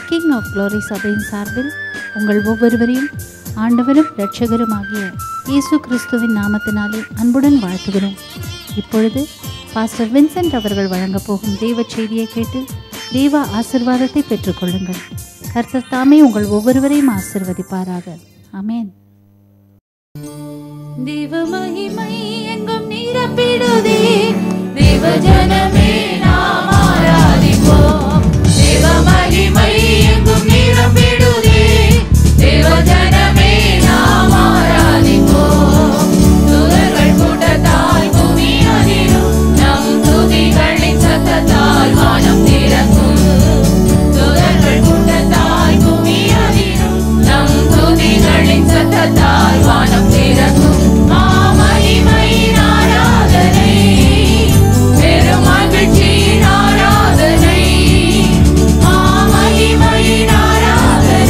King of glory சபையின் சார்பில் உங்கள் ஒவ்வொருவரையும் ஆண்டவரும் இரட்சகருமாகிய இயேசு கிறிஸ்துவின் நாமத்தினாலே அன்புடன் வாழ்த்துகிறோம் இப்பொழுது பாஸ்டர் வின்சென்ட் அவர்கள் வழங்கப் போகும் தேவ செய்தியை கேட்டு தேவ ஆசிர்வாதத்தை பெற்றுக்கொள்ளுங்கள் கர்த்தர் தாமே உங்கள் ஒவ்வொருவரையும் ஆசிர்வதிப்பாராக ஆமென் தேவ மகிமை எங்கும் நிரப்பிடுதே தேவ ஜனமே நாம் ஆராதிப்போம் தேவ மகிமை எங்கும் நிரப்பிடுதே தேவ ஜனமே நாம் ஆராதிப்போம் தூதர்கள் கூட்டத்தால் பூமி அதிரும் நம் துதிகளின் சத்தத்தால் வானம் திறக்கும் தூதர்கள் கூட்டத்தால் பூமி அதிரும் நம் துதிகளின் சத்தத்தால் வானம் திறக்கும் மாமகிமையின் ஆராதனை பெரும் மகிழ்ச்சியின் ஆராதனை மாமகிமையின் ஆராதனை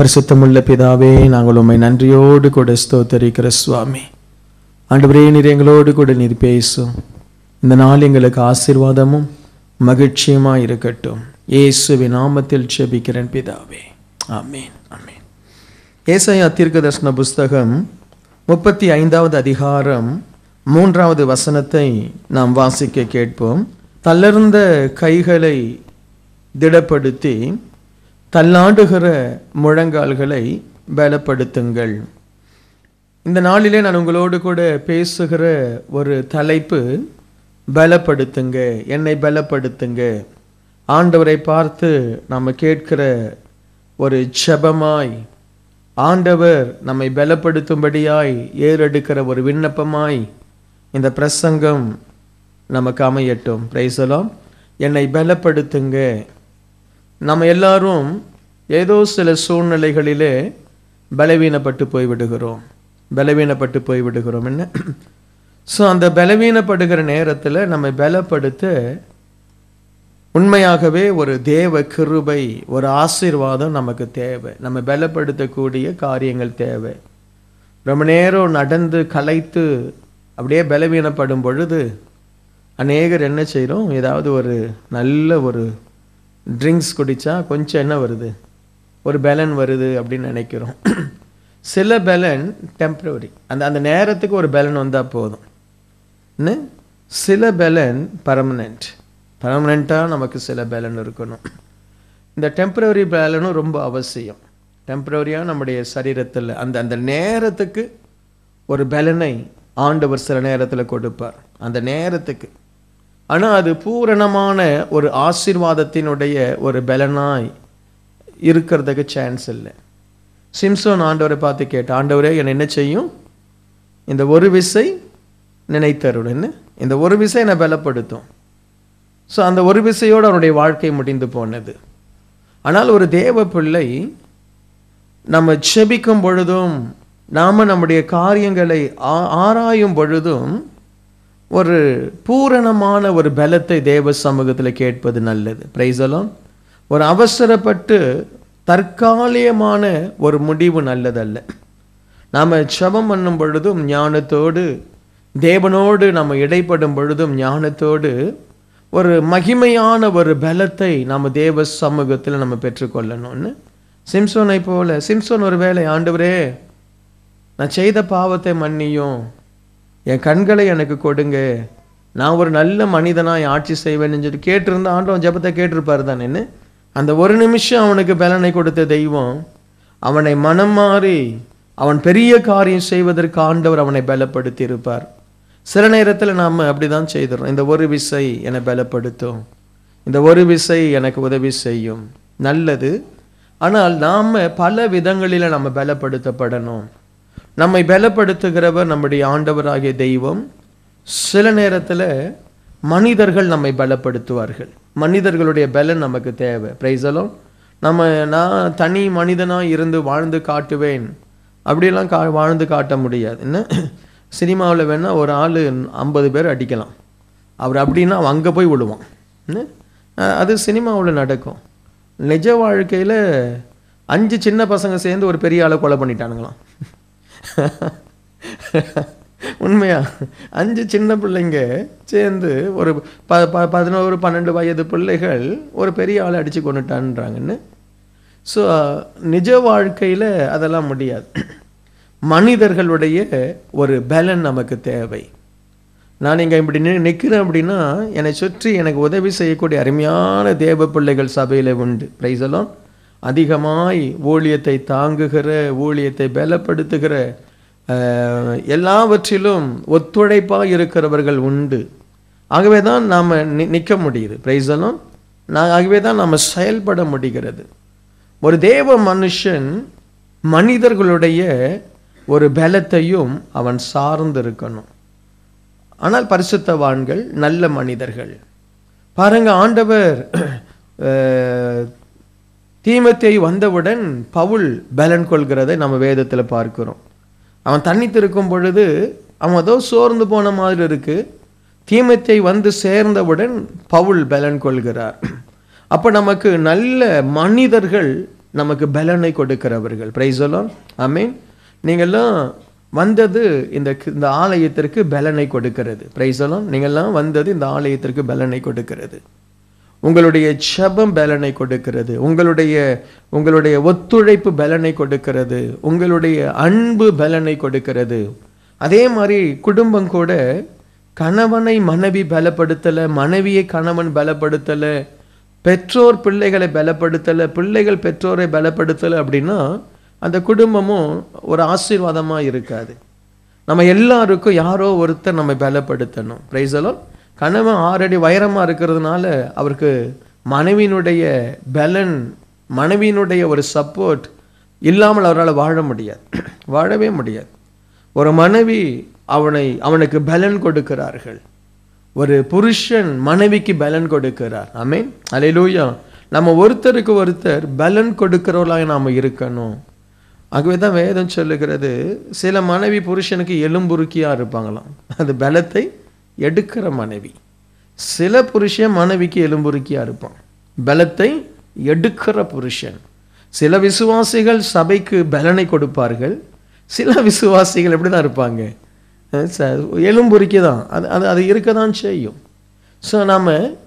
பரிசுத்தமுள்ள பிதாவே நாங்கள் உம்மை நன்றியோடு கூட ஸ்தோத்தரிக்கிற சுவாமி ஆண்டவரே நீர் எங்களோடு கூட நீர் பேசும் இந்த நாள் எங்களுக்கு ஆசீர்வாதமும் மகிழ்ச்சியுமா இருக்கட்டும் இயேசுவின் நாமத்தில் செபிக்கிறேன் பிதாவே ஆமீன் ஆமீன் ஏசாயா தீர்க்கதர்சன புஸ்தகம் முப்பத்தி ஐந்தாவது அதிகாரம் மூன்றாவது வசனத்தை நாம் வாசிக்க கேட்போம் தளர்ந்த கைகளை திடப்படுத்தி தள்ளாடுகிற முழங்கால்களை பலப்படுத்துங்கள் இந்த நாளிலே நான் உங்களோடு கூட பேசுகிற ஒரு தலைப்பு பலப்படுத்துங்க என்னை பலப்படுத்துங்க ஆண்டவரை பார்த்து நாம் கேட்கிற ஒரு ஜெபமாய் ஆண்டவர் நம்மை பலப்படுத்தும்படியாய் ஏறெடுக்கிற ஒரு விண்ணப்பமாய் இந்த பிரசங்கம் நமக்கு அமையட்டும் பிரைசலாம் என்னை பலப்படுத்துங்க நம்ம எல்லாரும் ஏதோ சில சூழ்நிலைகளிலே பலவீனப்பட்டு போய்விடுகிறோம் பலவீனப்பட்டு போய்விடுகிறோம் என்ன ஸோ அந்த பலவீனப்படுகிற நேரத்தில் நம்மை பலப்படுத்த உண்மையாகவே ஒரு தேவ கிருபை ஒரு ஆசீர்வாதம் நமக்கு தேவை நம்ம பலப்படுத்தக்கூடிய காரியங்கள் தேவை ரொம்ப நேரம் நடந்து களைத்து அப்படியே பலவீனப்படும் பொழுது அநேகர் என்ன செய்கிறோம் ஏதாவது ஒரு நல்ல ஒரு ட்ரிங்க்ஸ் குடித்தா கொஞ்சம் என்ன வருது ஒரு பலன் வருது அப்படின்னு நினைக்கிறோம் சில பலன் டெம்ப்ரவரி அந்த அந்த நேரத்துக்கு ஒரு பலன் வந்தால் போதும் என்ன சில பலன் பர்மனெண்ட் பர்மனெண்ட்டாக நமக்கு சில பலன் இருக்கணும் இந்த டெம்பரவரி பேலனும் ரொம்ப அவசியம் டெம்பரவரியாக நம்முடைய சரீரத்தில் அந்த அந்த நேரத்துக்கு ஒரு பலனை ஆண்டவர் சில நேரத்தில் கொடுப்பார் அந்த நேரத்துக்கு ஆனால் அது பூரணமான ஒரு ஆசீர்வாதத்தினுடைய ஒரு பலனாய் இருக்கிறதுக்கு சான்ஸ் இல்லை சிம்சோன் ஆண்டவரை பார்த்து கேட்ட ஆண்டவரே என்னை என்ன செய்யும் இந்த ஒரு விசை நினைத்தருடன் என்ன இந்த ஒரு விசை என்னை பலப்படுத்தும் ஸோ அந்த ஒரு விசையோடு அவனுடைய வாழ்க்கை முடிந்து போனது ஆனால் ஒரு தேவ பிள்ளை நம்ம செபிக்கும் பொழுதும் நாம் நம்முடைய காரியங்களை ஆ- ஆராயும் பொழுதும் ஒரு பூரணமான ஒரு பலத்தை தேவ சமூகத்தில் கேட்பது நல்லது பிரைசலாம் ஒரு அவசரப்பட்டு தற்காலிகமான ஒரு முடிவு நல்லதல்ல நாம் ஜெபம் பண்ணும் பொழுதும் ஞானத்தோடு தேவனோடு நம்ம இடைப்படும் பொழுதும் ஞானத்தோடு ஒரு மகிமையான ஒரு பலத்தை நம்ம தேவ சமூகத்தில் நம்ம பெற்றுக்கொள்ளணும்னு சிம்சோனை போல சிம்சோன் ஒரு வேளை ஆண்டவரே நான் செய்த பாவத்தை மன்னியும் என் கண்களை எனக்கு கொடுங்க நான் ஒரு நல்ல மனிதனாய் ஆட்சி செய்வேன்னு சொல்லி கேட்டிருந்தா ஆண்டவன் ஜெபத்தை கேட்டிருப்பாரு தானே என்ன அந்த ஒரு நிமிஷம் அவனுக்கு பலனை கொடுத்த தெய்வம் அவனை மனம் மாறி அவன் பெரிய காரியம் செய்வதற்கு ஆண்டவர் அவனை பலப்படுத்தி இருப்பார் சில நேரத்தில் நாம் அப்படிதான் செய்துறோம் இந்த ஒரு விசை என்னை பலப்படுத்தும் இந்த ஒரு விசை எனக்கு உதவி செய்யும் நல்லது ஆனால் நாம் பல விதங்களில் நம்ம பலப்படுத்தப்படணும் நம்மை பலப்படுத்துகிறவர் நம்முடைய ஆண்டவராகிய தெய்வம் சில நேரத்தில் மனிதர்கள் நம்மை பலப்படுத்துவார்கள் மனிதர்களுடைய பலன் நமக்கு தேவை பிரைசலும் நம்ம நான் தனி மனிதனாக இருந்து வாழ்ந்து காட்டுவேன் அப்படியெல்லாம் கா வாழ்ந்து காட்ட முடியாது என்ன சினிமாவில் வேணால் ஒரு ஆள் ஐம்பது பேர் அடிக்கலாம் அவர் அப்படின்னா அவன் அங்கே போய் விழுவான் என்ன அஹ் அது சினிமாவில் நடக்கும் நிஜ வாழ்க்கையில் அஞ்சு சின்ன பசங்க சேர்ந்து ஒரு பெரிய ஆளை கொலை பண்ணிட்டானுங்களாம் உண்மையா அஞ்சு சின்ன பிள்ளைங்க சேர்ந்து ஒரு ப ப பதினோரு பன்னெண்டு வயது பிள்ளைகள் ஒரு பெரிய ஆளை அடித்து கொண்டுட்டான்றாங்கன்னு ஸோ நிஜ வாழ்க்கையில் அதெல்லாம் முடியாது மனிதர்களுடைய ஒரு பலன் நமக்கு தேவை நான் இங்கே இப்படி நி நிற்கிறேன் அப்படின்னா என்னை சுற்றி எனக்கு உதவி செய்யக்கூடிய அருமையான தேவ பிள்ளைகள் சபையில் உண்டு பிரைசலாம் அதிகமாய் ஊழியத்தை தாங்குகிற ஊழியத்தை பலப்படுத்துகிற அஹ், எல்லாவற்றிலும் ஒத்துழைப்பாக இருக்கிறவர்கள் உண்டு ஆகவே தான் நாம் நி நிற்க முடியுது பிரைசலாம் நான் ஆகவே தான் நாம் செயல்பட முடிகிறது ஒரு தேவ மனுஷன் மனிதர்களுடைய ஒரு பலத்தையும் அவன் சார்ந்து இருக்கணும் ஆனால் பரிசுத்தவான்கள் நல்ல மனிதர்கள் பாருங்க ஆண்டவர் அஹ், தீமத்தை வந்தவுடன் பவுல் பலன் கொள்கிறதை நம்ம வேதத்தில் பார்க்கிறோம் அவன் தனித்திருக்கும் பொழுது அவன் ஏதோ சோர்ந்து போன மாதிரி இருக்கு தீமத்தை வந்து சேர்ந்தவுடன் பவுல் பலன் கொள்கிறார் அப்போ நமக்கு நல்ல மனிதர்கள் நமக்கு பலனை கொடுக்கிறவர்கள் பிரைசலாம் ஆமீன் நீங்கள்லாம் வந்தது இந்த இந்த ஆலயத்திற்கு பலனை கொடுக்கிறது பிரைசலாம் நீங்கள்லாம் வந்தது இந்த ஆலயத்திற்கு பலனை கொடுக்கிறது உங்களுடைய ஜெபம் பலனை கொடுக்கிறது உங்களுடைய உங்களுடைய ஒத்துழைப்பு பலனை கொடுக்கிறது உங்களுடைய அன்பு பலனை கொடுக்கிறது அதே மாதிரி குடும்பம் கூட கணவனை மனைவி பலப்படுத்தல மனைவியை கணவன் பலப்படுத்தல பெற்றோர் பிள்ளைகளை பலப்படுத்தல பிள்ளைகள் பெற்றோரை பலப்படுத்தல அப்படின்னா அந்த குடும்பமும் ஒரு ஆசீர்வாதமா இருக்காது நம்ம எல்லாருக்கும் யாரோ ஒருத்தர் நம்ம பலப்படுத்தணும் பிரைசலோ கணவன் ஆறடி வைரமா இருக்கிறதுனால அவருக்கு மனைவியினுடைய பலன் மனைவியினுடைய ஒரு சப்போர்ட் இல்லாமல் அவரால் வாழ முடியாது வாழவே முடியாது ஒரு மனைவி அவனை அவனுக்கு பலன் கொடுக்கிறார்கள் ஒரு புருஷன் மனைவிக்கு பலன் கொடுக்கிறார் ஆமீன் அலையிலூயா நம்ம ஒருத்தருக்கு ஒருத்தர் பலன் கொடுக்கிறவர்களாக நாம் இருக்கணும் ஆகவே தான் வேதம் சொல்லுகிறது சில மனைவி புருஷனுக்கு எலும்புருக்கியாக இருப்பாங்களாம் அது பலத்தை எடுக்கிற மனைவி சில புருஷன் மனைவிக்கு எலும்புருக்கியாக இருப்பான் பலத்தை எடுக்கிற புருஷன் சில விசுவாசிகள் சபைக்கு பலனை கொடுப்பார்கள் சில விசுவாசிகள் எப்படி தான் இருப்பாங்க எலும்புரிக்கி தான் அது அது அது இருக்க தான் செய்யும் ஸோ நாம்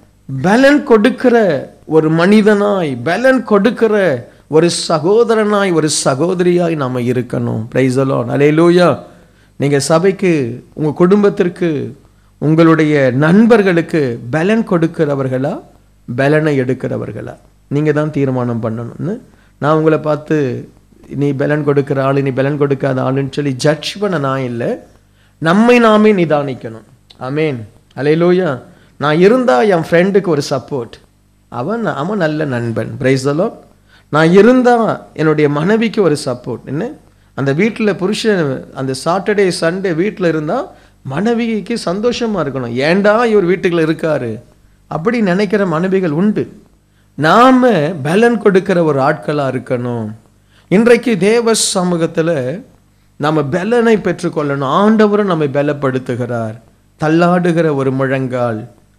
பலன் கொடுக்கிற ஒரு மனிதனாய் பலன் கொடுக்கிற ஒரு சகோதரனாய் ஒரு சகோதரியாய் நாம் இருக்கணும் பிரைசலோ அலையிலூயா நீங்கள் சபைக்கு உங்கள் குடும்பத்திற்கு உங்களுடைய நண்பர்களுக்கு பலன் கொடுக்கிறவர்களா பலனை எடுக்கிறவர்களா நீங்கள் தான் தீர்மானம் பண்ணணும்னு நான் உங்களை பார்த்து நீ பலன் கொடுக்கிற ஆளு நீ பலன் கொடுக்காத ஆளுன்னு சொல்லி ஜட்ஜ் பண்ண நான் இல்லை நம்மை நாமே நிதானிக்கணும் அமேன் அலையிலூயா நான் இருந்தா என் ஃப்ரெண்டுக்கு ஒரு சப்போர்ட் அவன் அவன் நல்ல நண்பன் பிரைஸ்தலோ நான் இருந்தா என்னுடைய மனைவிக்கு ஒரு சப்போர்ட் என்ன அந்த வீட்டில் புருஷன் அந்த சாட்டர்டே சண்டே வீட்டில் இருந்தா மனைவிக்கு சந்தோஷமா இருக்கணும் ஏண்டா இவர் வீட்டுக்குள்ள இருக்காரு அப்படி நினைக்கிற மனைவிகள் உண்டு நாம பலன் கொடுக்கிற ஒரு ஆட்களா இருக்கணும் இன்றைக்கு தேவ சமூகத்துல நம்ம பலனை பெற்றுக்கொள்ளணும் ஆண்டவரும் நம்மை பலப்படுத்துகிறார் தள்ளாடுகிற ஒரு முழங்கால்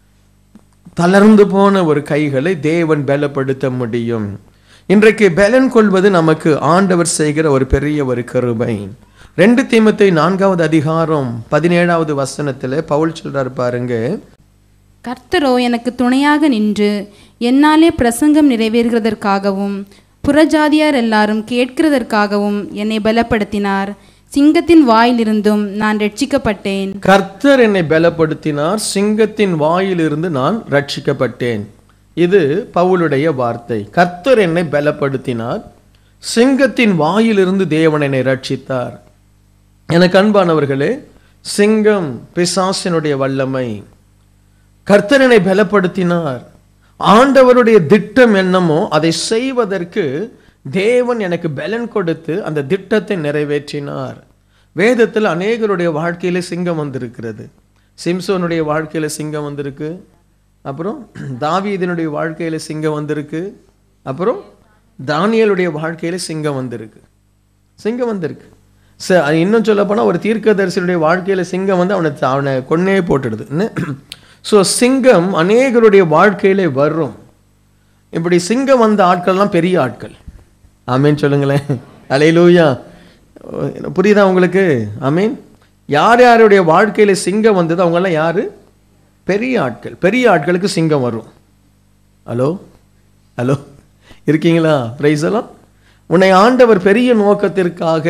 தளர்ந்து போன ஒரு கைகளை தேவன் பலப்படுத்த முடியும் இன்றைக்கு பலன் கொள்வது நமக்கு ஆண்டவர் செய்கிற ஒரு பெரிய ஒரு கருபை ரெண்டு தீமத்தை நான்காவது அதிகாரம் பதினேழாவது வசனத்துல பவுல் சொல்றாரு பாருங்க கர்த்தரோ எனக்கு துணையாக நின்று என்னாலே பிரசங்கம் நிறைவேறுகிறதற்காகவும் புறஜாதியார் எல்லாரும் கேட்கிறதற்காகவும் என்னை பலப்படுத்தினார் சிங்கத்தின் வாயிலிருந்தும் நான் ரட்சிக்கப்பட்டேன் கர்த்தர் என்னை பலப்படுத்தினார் சிங்கத்தின் வாயிலிருந்து நான் ரட்சிக்கப்பட்டேன் இது பவுலுடைய வார்த்தை கர்த்தர் என்னை பலப்படுத்தினார் சிங்கத்தின் வாயிலிருந்து தேவன் என்னை ரட்சித்தார் எனக்கு அன்பானவர்களே சிங்கம் பிசாசினுடைய வல்லமை கர்த்தரனை பலப்படுத்தினார் ஆண்டவருடைய திட்டம் என்னமோ அதை செய்வதற்கு தேவன் எனக்கு பலன் கொடுத்து அந்த திட்டத்தை நிறைவேற்றினார் வேதத்தில் அநேகருடைய வாழ்க்கையில சிங்கம் வந்திருக்கிறது சிம்சோனுடைய வாழ்க்கையில சிங்கம் வந்திருக்கு அப்புறம் தாவீதினுடைய வாழ்க்கையில சிங்கம் வந்திருக்கு அப்புறம் தானியலுடைய வாழ்க்கையில சிங்கம் வந்திருக்கு சிங்கம் வந்திருக்கு ச இன்னும் சொல்ல போனால் ஒரு தீர்க்கதரிசனுடைய வாழ்க்கையில சிங்கம் வந்து அவனை அவனை கொன்னே போட்டுடுது ஸோ சிங்கம் அநேகருடைய வாழ்க்கையிலே வரும் இப்படி சிங்கம் வந்த ஆட்கள்லாம் பெரிய ஆட்கள் ஆமீன் சொல்லுங்களேன் அலையிலூயா புரியுதா உங்களுக்கு ஆமீன் யார் யாருடைய வாழ்க்கையில சிங்கம் வந்தது அவங்கெல்லாம் யாரு பெரிய ஆட்கள் பெரிய ஆட்களுக்கு சிங்கம் வரும் ஹலோ ஹலோ இருக்கீங்களா பிரைஸ் எல்லாம் உன்னை ஆண்டவர் பெரிய நோக்கத்திற்காக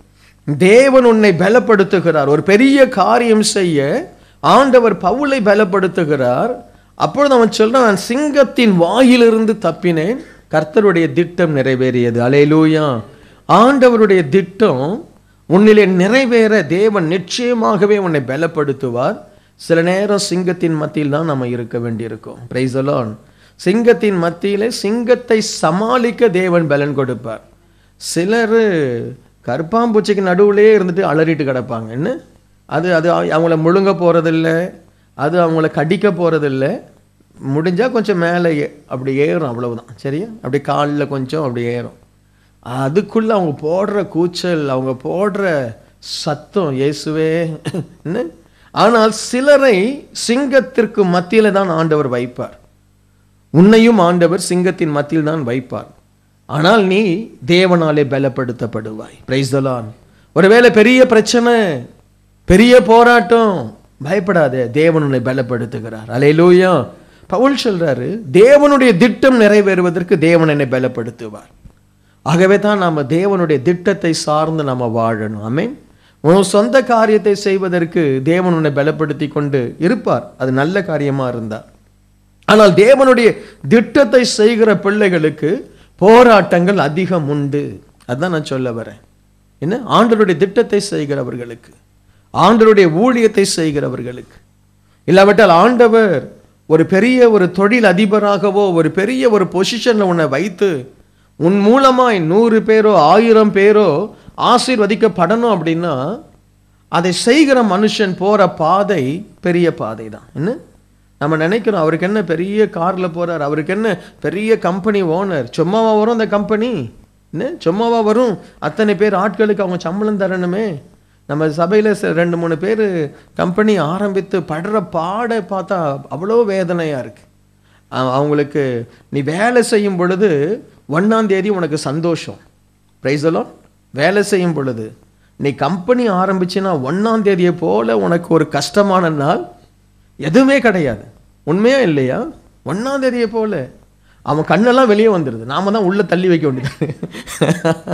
தேவன் உன்னை பலப்படுத்துகிறார் ஒரு பெரிய காரியம் செய்ய ஆண்டவர் பவுலை பலப்படுத்துகிறார் அப்பொழுது அவன் சொல்றான் நான் சிங்கத்தின் வாயிலிருந்து தப்பினேன் கர்த்தருடைய திட்டம் நிறைவேறியது அலேலூயா ஆண்டவருடைய திட்டம் உன்னிலே நிறைவேற தேவன் நிச்சயமாகவே உன்னை பலப்படுத்துவார் சில நேரம் சிங்கத்தின் மத்தியில் தான் நம்ம இருக்க வேண்டியிருக்கும் பிரைஸ் அலான் சிங்கத்தின் மத்தியிலே சிங்கத்தை சமாளிக்க தேவன் பலன் கொடுப்பார் சிலர் கருப்பாம்பூச்சிக்கு நடுவுலே இருந்துட்டு அலறிட்டு கிடப்பாங்க என்ன அது அது அவங்கள முழுங்க போகிறதில்ல அது அவங்கள கடிக்க போகிறதில்ல முடிஞ்சால் கொஞ்சம் மேலே ஏ- அப்படி ஏறும் அவ்வளவுதான் சரியா அப்படி காலில் கொஞ்சம் அப்படி ஏறும் அதுக்குள்ளே அவங்க போடுற கூச்சல் அவங்க போடுற சத்தம் இயேசுவே என்ன ஆனால் சிலரை சிங்கத்திற்கு மத்தியில் தான் ஆண்டவர் வைப்பார் உன்னையும் ஆண்டவர் சிங்கத்தின் மத்தியில் தான் வைப்பார் ஆனால் நீ தேவனாலே பலப்படுத்தப்படுவாய் பிரைஸ் தலான் ஒருவேளை பெரிய பிரச்சனை பெரிய போராட்டம் பயப்படாதே தேவன் உன்னை பலப்படுத்துகிறார் அலையிலூயா பவுல் சொல்றாரு தேவனுடைய திட்டம் நிறைவேறுவதற்கு தேவன் என்னை பலப்படுத்துவார் ஆகவே தான் நாம தேவனுடைய திட்டத்தை சார்ந்து நாம வாழணும் ஆமென் உன் சொந்த காரியத்தை செய்வதற்கு தேவன் உன்னை பலப்படுத்தி கொண்டு இருப்பார் அது நல்ல காரியமா இருந்தா ஆனால் தேவனுடைய திட்டத்தை செய்கிற பிள்ளைகளுக்கு போராட்டங்கள் அதிகம் உண்டு அதான் நான் சொல்ல வரேன் என்ன ஆண்டவருடைய திட்டத்தை செய்கிறவர்களுக்கு ஆண்டவருடைய ஊழியத்தை செய்கிறவர்களுக்கு இல்லாவிட்டால் ஆண்டவர் ஒரு பெரிய ஒரு தொழில் அதிபராகவோ ஒரு பெரிய ஒரு பொசிஷன்ல உன்னை வைத்து உன் மூலமாய் நூறு பேரோ ஆயிரம் பேரோ ஆசீர்வதிக்கப்படணும் அப்படின்னா அதை செய்கிற மனுஷன் போற பாதை பெரிய பாதை தான் என்ன நம்ம நினைக்கிறோம் அவருக்கு என்ன பெரிய கார்ல போறார் அவருக்கு என்ன பெரிய கம்பெனி ஓனர் சும்மாவா வரும் அந்த கம்பெனி என்ன சும்மாவா வரும் அத்தனை பேர் ஆட்களுக்கு அவங்க சம்பளம் தரணுமே நம்ம சபையில் ரெண்டு மூணு பேர் கம்பெனி ஆரம்பித்து படுற பாடை பார்த்தா அவ்வளோ வேதனையாக இருக்கு அவ- அவங்களுக்கு நீ வேலை செய்யும் பொழுது ஒன்றாம் தேதி உனக்கு சந்தோஷம் பிரைஸலோ வேலை செய்யும் பொழுது நீ கம்பெனி ஆரம்பிச்சுன்னா ஒன்றாம் தேதியை போல உனக்கு ஒரு கஷ்டமான நாள் எதுவுமே கிடையாது உண்மையா இல்லையா ஒன்றாம் தேதியை போல அவன் கண்ணெல்லாம் வெளியே வந்துடுது நாம தான் உள்ள தள்ளி வைக்க வேண்டியது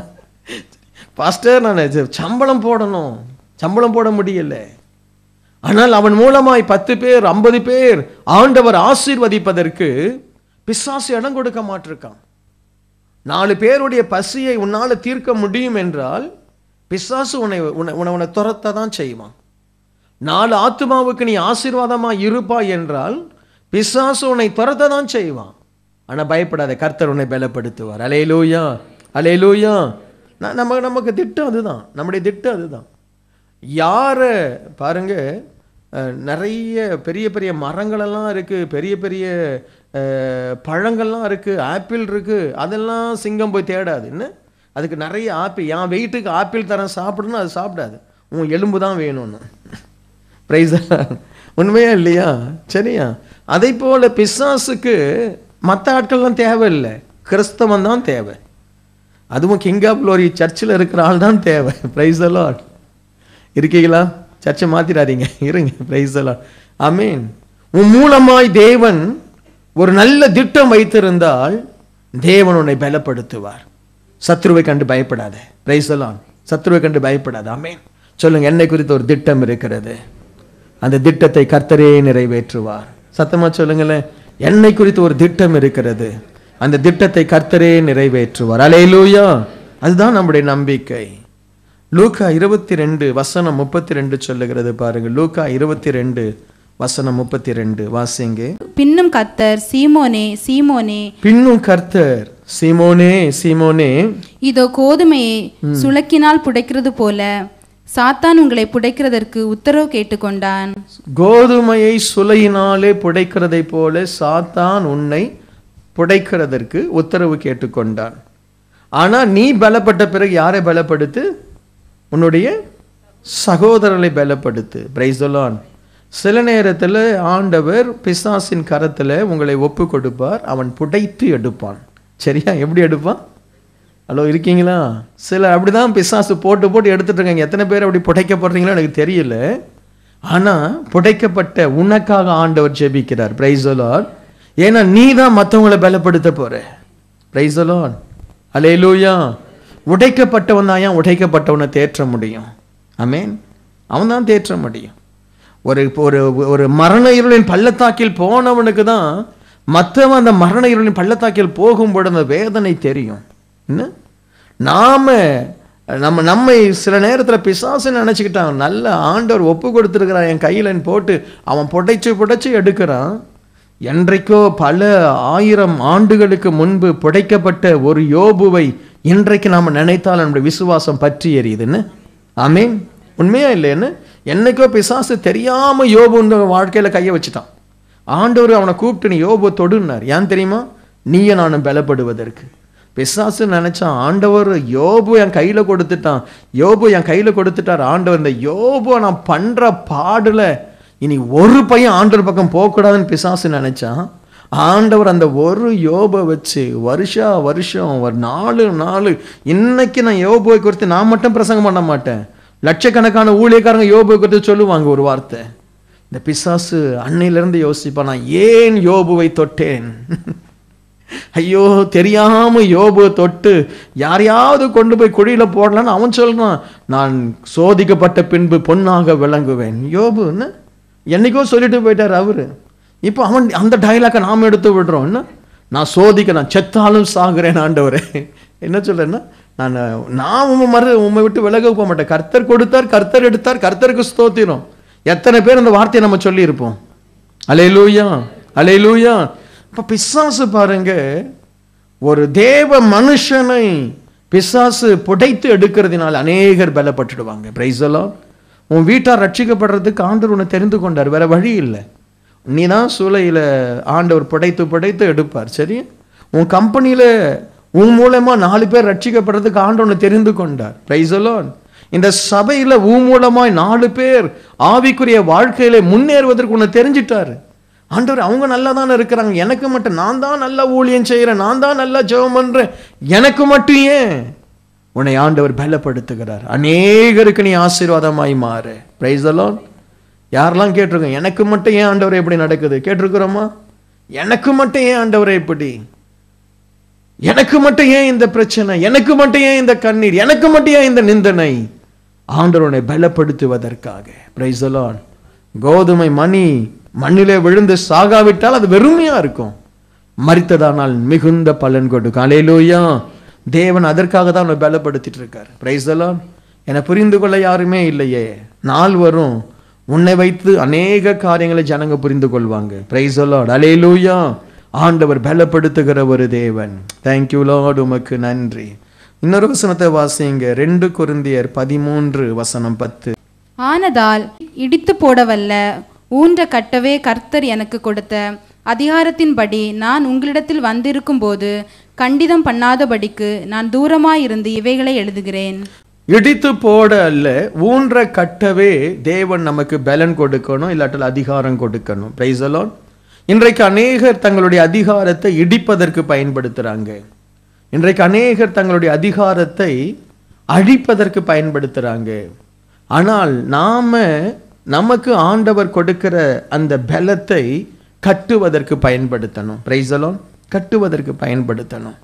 பாஸ்டர் நான் இது சம்பளம் போடணும் சம்பளம் போட முடியல ஆனால் அவன் மூலமாய் பத்து பேர் ஐம்பது பேர் ஆண்டவர் ஆசீர்வதிப்பதற்கு பிசாசு இடம் கொடுக்க மாட்டிருக்கான் நாலு பேருடைய பசியை உன்னால தீர்க்க முடியும் என்றால் பிசாசு உன்னை உன்னை உன்னை உன்னை துரத்த தான் செய்வான் நாலு ஆத்துமாவுக்கு நீ ஆசீர்வாதமா இருப்பாய் என்றால் பிசாசு உன்னை துரத்த தான் செய்வான் ஆனா பயப்படாத கர்த்தர் உன்னை பலப்படுத்துவார் அலேலூயா அலேலூயா நான் நம்ம நமக்கு திட்டம் அதுதான் நம்முடைய திட்டம் அதுதான் யாரை பாருங்க அஹ், நிறைய பெரிய பெரிய மரங்களெல்லாம் இருக்கு பெரிய பெரிய அஹ், பழங்கள்லாம் இருக்கு ஆப்பிள் இருக்கு அதெல்லாம் சிங்கம் போய் தேடாது என்ன அதுக்கு நிறைய ஆப்பிள் என் வெயிட்டுக்கு ஆப்பிள் தரேன் சாப்பிடணும் அது சாப்பிடாது உன் எலும்பு தான் வேணும்னு பிரைஸ் உண்மையா இல்லையா சரியா அதை போல பிசாசுக்கு மற்ற ஆட்கள்லாம் தேவையில்லை கிறிஸ்தவன் தான் தேவை அதுவும் கிங் ஆஃப் க்ளோரி சர்ச்சில் இருக்கிற ஆள் தான் தேவை பிரைஸ் லார்ட் இருக்கீங்களா சர்ச்சை மாத்திராதீங்க இருங்க பிரைஸ் லார்ட் ஆமீன் உன் மூலமாய் தேவன் ஒரு நல்ல திட்டம் வைத்திருந்தால் தேவன் உன்னை பலப்படுத்துவார் சத்ருவை கண்டு பயப்படாத பிரைஸ் லார்ட் சத்ருவை கண்டு பயப்படாத ஆமீன் சொல்லுங்க என்னை குறித்து ஒரு திட்டம் இருக்கிறது அந்த திட்டத்தை கர்த்தரே நிறைவேற்றுவார் சத்தமா சொல்லுங்களேன் என்னை குறித்து ஒரு திட்டம் இருக்கிறது அந்த திட்டத்தை கர்த்தரே நிறைவேற்றுவார் அலையிலூயா அதுதான் நம்முடைய நம்பிக்கை லூக்கா இருபத்தி ரெண்டு வசனம் முப்பத்தி ரெண்டு சொல்லுகிறது பாருங்க லூக்கா இருபத்தி ரெண்டு வசனம் முப்பத்தி ரெண்டு வாசிங்க பின்னும் கத்தர் சீமோனே சீமோனே பின்னும் கர்த்தர் சீமோனே சீமோனே இதோ கோதுமையை சுளக்கினால் புடைக்கிறது போல சாத்தான் உங்களை புடைக்கிறதற்கு உத்தரவு கேட்டுக்கொண்டான் கோதுமையை சுளையினாலே புடைக்கிறதை போல சாத்தான் உன்னை புடைக்கிறதற்கு உத்தரவு கேட்டுக்கொண்டான் ஆனா நீ பலப்பட்ட பிறகு யாரை பலப்படுத்து உன்னுடைய சகோதரரை பலப்படுத்து பிரைசலான் சில நேரத்துல ஆண்டவர் பிசாசின் கரத்துல உங்களை ஒப்பு கொடுப்பார் அவன் புடைத்து எடுப்பான் சரியா எப்படி எடுப்பான் ஹலோ இருக்கீங்களா சில அப்படிதான் பிசாசு போட்டு போட்டு எடுத்துட்டு இருக்காங்க எத்தனை பேர் அப்படி புடைக்கப்படுறீங்களோ எனக்கு தெரியல ஆனா புடைக்கப்பட்ட உனக்காக ஆண்டவர் ஜெபிக்கிறார் பிரைசலான் ஏன்னா நீ தான் மற்றவங்களை பலப்படுத்த போற பிரைசலான் அலேலூயா உடைக்கப்பட்டவன் தான் ஏன் உடைக்கப்பட்டவனை தேற்ற முடியும் ஆமென் அவன் தான் தேற்ற முடியும் ஒரு ஒரு ஒரு மரண இருளின் பள்ளத்தாக்கில் போனவனுக்கு தான் மற்றவன் அந்த மரண இருளின் பள்ளத்தாக்கில் போகும்போது அந்த வேதனை தெரியும் என்ன நாம நம்ம நம்மை சில நேரத்துல பிசாசு நினைச்சுக்கிட்டான் நல்ல ஆண்டவர் ஒப்பு கொடுத்துருக்கிறான் என் கையிலன்னு போட்டு அவன் புடைச்சு புடைச்சு எடுக்கிறான் என்றைக்கோ பல ஆயிரம் ஆண்டுகளுக்கு முன்பு புடைக்கப்பட்ட ஒரு யோபுவை இன்றைக்கு நாம நினைத்தால் நம்முடைய விசுவாசம் பற்றி எரியுதுன்னு ஆமீன் உண்மையா இல்லைன்னு என்னைக்கோ பிசாசு தெரியாம யோபு வாழ்க்கையில கையை வச்சுட்டான் ஆண்டவர் அவனை கூப்பிட்டு நீ யோபு தொடுனார் ஏன் தெரியுமா நீய நானும் பலப்படுவதற்கு பிசாசு நினைச்சான் ஆண்டவர் யோபு என் கையில கொடுத்துட்டான் யோபு என் கையில கொடுத்துட்டார் ஆண்டவர் இந்த யோபு நான் பண்ற பாடுல இனி ஒரு பையன் ஆண்டவர் பக்கம் போகக்கூடாதுன்னு பிசாசு நினைச்சான் ஆண்டவர் அந்த ஒரு யோபை வச்சு வருஷா வருஷம் ஒரு நாலு நாலு இன்னைக்கு நான் யோபுவை குறித்து நான் மட்டும் பிரசங்கம் பண்ண மாட்டேன் லட்சக்கணக்கான ஊழியக்காரங்க யோபுவை குறித்து சொல்லுவாங்க ஒரு வார்த்தை இந்த பிசாசு அன்னையிலிருந்து யோசிப்பான் நான் ஏன் யோபுவை தொட்டேன் ஐயோ தெரியாம யோபு தொட்டு யாரையாவது கொண்டு போய் குழியில போடலான்னு அவன் சொல்றான் நான் சோதிக்கப்பட்ட பின்பு பொன்னாக விளங்குவேன் யோபுன்னு என்னைக்கோ சொல்லிட்டு போயிட்டார் அவரு இப்போ அவன் அந்த டைலாக்கை நாம் எடுத்து விடுறோம் என்ன நான் சோதிக்க நான் செத்தாலும் சாகுறேன் ஆண்டவரே என்ன சொல்றேன்னா நான் நான் உண்மை மறு உண்மை விட்டு விலக போக மாட்டேன் கர்த்தர் கொடுத்தார் கர்த்தர் எடுத்தார் கர்த்தருக்கு ஸ்தோத்திரம் எத்தனை பேர் அந்த வார்த்தையை நம்ம சொல்லியிருப்போம் அலையிலூயா அலையிலூயா இப்ப பிசாசு பாருங்க ஒரு தேவ மனுஷனை பிசாசு புடைத்து எடுக்கிறதுனால அநேகர் பலப்பட்டுடுவாங்க பிரைசலாம் உன் வீட்டார் ரட்சிக்கப்படுறதுக்கு ஆண்டவர் உன்னை தெரிந்து கொண்டார் வேற வழி இல்லை நீ தான் சூளையில ஆண்டவர் புடைத்து புடைத்து எடுப்பார் சரி உன் கம்பெனியில உன் மூலமா நாலு பேர் ரட்சிக்கப்படுறதுக்கு ஆண்டவர் உன்னை தெரிந்து கொண்டார் பிரைசலான் இந்த சபையில உன் மூலமாய் நாலு பேர் ஆவிக்குரிய வாழ்க்கையில முன்னேறுவதற்கு உன்னை தெரிஞ்சிட்டாரு ஆண்டவர் அவங்க நல்லா தானே இருக்கிறாங்க எனக்கு மட்டும் நான் தான் நல்லா ஊழியம் செய்கிறேன் நான் தான் நல்லா ஜெபம் பண்றேன் எனக்கு மட்டும் ஏன் உன்னை ஆண்டவர் பலப்படுத்துகிறார் அநேகருக்கு நீ ஆசீர்வாதமாய் மாறு பிரைஸ் அலான் யாரெல்லாம் கேட்டிருக்கோம் எனக்கு மட்டும் ஏன் ஆண்டவரை எப்படி நடக்குது கேட்டிருக்கிறோமா எனக்கு மட்டும் ஏன் ஆண்டவரை இப்படி எனக்கு மட்டும் ஏன் இந்த பிரச்சனை எனக்கு மட்டும் ஏன் இந்த கண்ணீர் எனக்கு மட்டும் ஏன் இந்த நிந்தனை ஆண்டவனை பலப்படுத்துவதற்காக பிரைஸ் அலான் கோதுமை மணி மண்ணிலே விழுந்து சாகாவிட்டால் அது வெறுமையா இருக்கும் மரித்ததானால் மிகுந்த பலன் கொடுக்கும் அலையிலூயா தேவன் அதற்காக தான் அவனை பலப்படுத்திட்டு இருக்கார் பிரைஸ் அலான் என புரிந்து கொள்ள யாருமே இல்லையே நாள் வரும் உன்னை வைத்து அநேக காரியங்களை ஜனங்க புரிந்து கொள்வாங்க பிரைஸ் அலாட் அலையிலூயா ஆண்டவர் பலப்படுத்துகிற ஒரு தேவன் தேங்க்யூ லார்ட் உமக்கு நன்றி இன்னொரு வசனத்தை வாசிங்க ரெண்டு குருந்தியர் பதிமூன்று வசனம் பத்து ஆனதால் இடித்து போடவல்ல ஊன்ற கட்டவே கர்த்தர் எனக்கு கொடுத்த அதிகாரத்தின்படி நான் உங்களிடத்தில் வந்திருக்கும் போது கண்டிதம் பண்ணாதபடிக்கு நான் தூரமாயிருந்து இவைகளை எழுதுகிறேன் இடித்து போட அல்ல ஊன்ற கட்டவே தேவன் நமக்கு பலன் கொடுக்கணும் இல்லாட்டில் அதிகாரம் கொடுக்கணும் பிரைஸ் அலான் இன்றைக்கு அநேகர் தங்களுடைய அதிகாரத்தை இடிப்பதற்கு பயன்படுத்துறாங்க இன்றைக்கு அநேகர் தங்களுடைய அதிகாரத்தை அழிப்பதற்கு பயன்படுத்துறாங்க ஆனால் நாம நமக்கு ஆண்டவர் கொடுக்கிற அந்த பலத்தை கட்டுவதற்கு பயன்படுத்தணும் பிரைஸ் அலான் கட்டுவதற்கு பயன்படுத்தணும்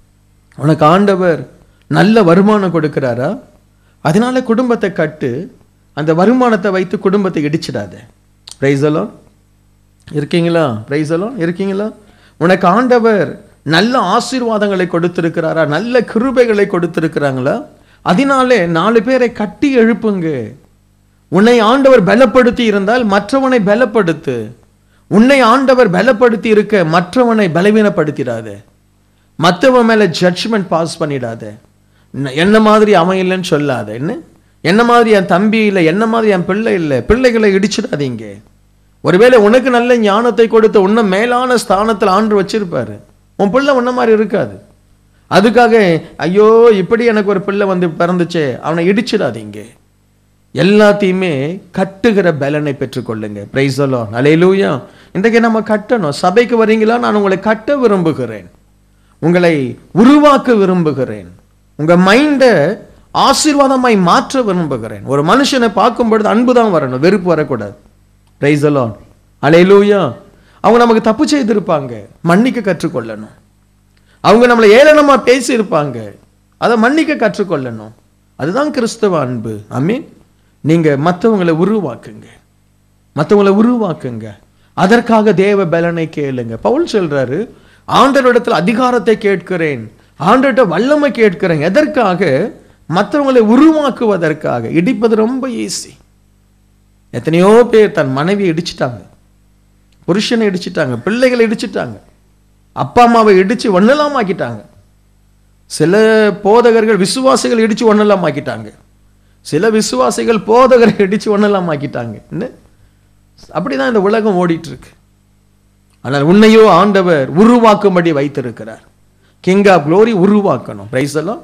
உனக்கு ஆண்டவர் நல்ல வருமானம் கொடுக்கிறாரா அதனால குடும்பத்தை கட்டு அந்த வருமானத்தை வைத்து குடும்பத்தை இடிச்சிடாத பிரைஸலோ இருக்கீங்களா பிரைஸலோ இருக்கீங்களா உனக்கு ஆண்டவர் நல்ல ஆசீர்வாதங்களை கொடுத்திருக்கிறாரா நல்ல கிருபைகளை கொடுத்திருக்கிறாங்களா அதனாலே நாலு பேரை கட்டி எழுப்புங்க உன்னை ஆண்டவர் பலப்படுத்தி இருந்தால் மற்றவனை பலப்படுத்து உன்னை ஆண்டவர் பலப்படுத்தி இருக்க மற்றவனை பலவீனப்படுத்திடாதே மற்றவன் மேல ஜட்ஜ்மெண்ட் பாஸ் பண்ணிடாத ந- என்ன மாதிரி அவன் இல்லைன்னு சொல்லாத என்ன என்ன மாதிரி என் தம்பி இல்லை என்ன மாதிரி என் பிள்ளை இல்லை பிள்ளைகளை இடிச்சிடாதீங்க ஒருவேளை உனக்கு நல்ல ஞானத்தை கொடுத்த உன்ன மேலான ஸ்தானத்தில் ஆண்டு வச்சிருப்பாரு உன் பிள்ளை உன்ன மாதிரி இருக்காது அதுக்காக ஐயோ இப்படி எனக்கு ஒரு பிள்ளை வந்து பிறந்துச்சே அவனை இடிச்சிடாதீங்க எல்லாத்தையுமே கட்டுகிற பலனை பெற்றுக்கொள்ளுங்க பிரைஸ் அலான் அலையிலூயா இன்றைக்கு நம்ம கட்டணும் சபைக்கு வரீங்களா நான் உங்களை கட்ட விரும்புகிறேன் உங்களை உருவாக்க விரும்புகிறேன் உங்க மைண்டை ஆசீர்வாதமாய் மாற்ற விரும்புகிறேன் ஒரு மனுஷனை பார்க்கும் பொழுது அன்பு தான் வரணும் வெறுப்பு வரக்கூடாது பிரைஸ் அலான் அலையிலூயா அவங்க நமக்கு தப்பு செய்திருப்பாங்க மன்னிக்க கற்றுக்கொள்ளணும் அவங்க நம்மளை ஏளனமா பேசியிருப்பாங்க அதை மன்னிக்க கற்றுக்கொள்ளணும் அதுதான் கிறிஸ்தவ அன்பு அமீன் நீங்க மற்றவங்களை உருவாக்குங்க மற்றவங்களை உருவாக்குங்க அதற்காக தேவ பலனை கேளுங்க பவுல் சொல்றாரு ஆண்டவரிடத்தில் அதிகாரத்தை கேட்கிறேன் ஆண்டவர்கிட்ட வல்லமை கேட்கிறேன் எதற்காக மற்றவங்களை உருவாக்குவதற்காக இடிப்பது ரொம்ப ஈஸி எத்தனையோ பேர் தன் மனைவியை இடிச்சிட்டாங்க புருஷனை இடிச்சிட்டாங்க பிள்ளைகளை இடிச்சிட்டாங்க அப்பா அம்மாவை இடிச்சு ஒன்னெல்லாம் ஆக்கிட்டாங்க சில போதகர்கள் விசுவாசிகள் இடிச்சு ஒன்னெல்லாம் ஆக்கிட்டாங்க சில விசுவாசிகள் போதகரை இடிச்சு ஒன்னெல்லாம் ஆக்கிட்டாங்க என்ன அப்படிதான் இந்த உலகம் ஓடிட்டு இருக்கு ஆனால் உன்னையோ ஆண்டவர் உருவாக்கும்படி வைத்திருக்கிறார் கிங் ஆஃப் க்ளோரி உருவாக்கணும் பிரைஸ் எல்லாம்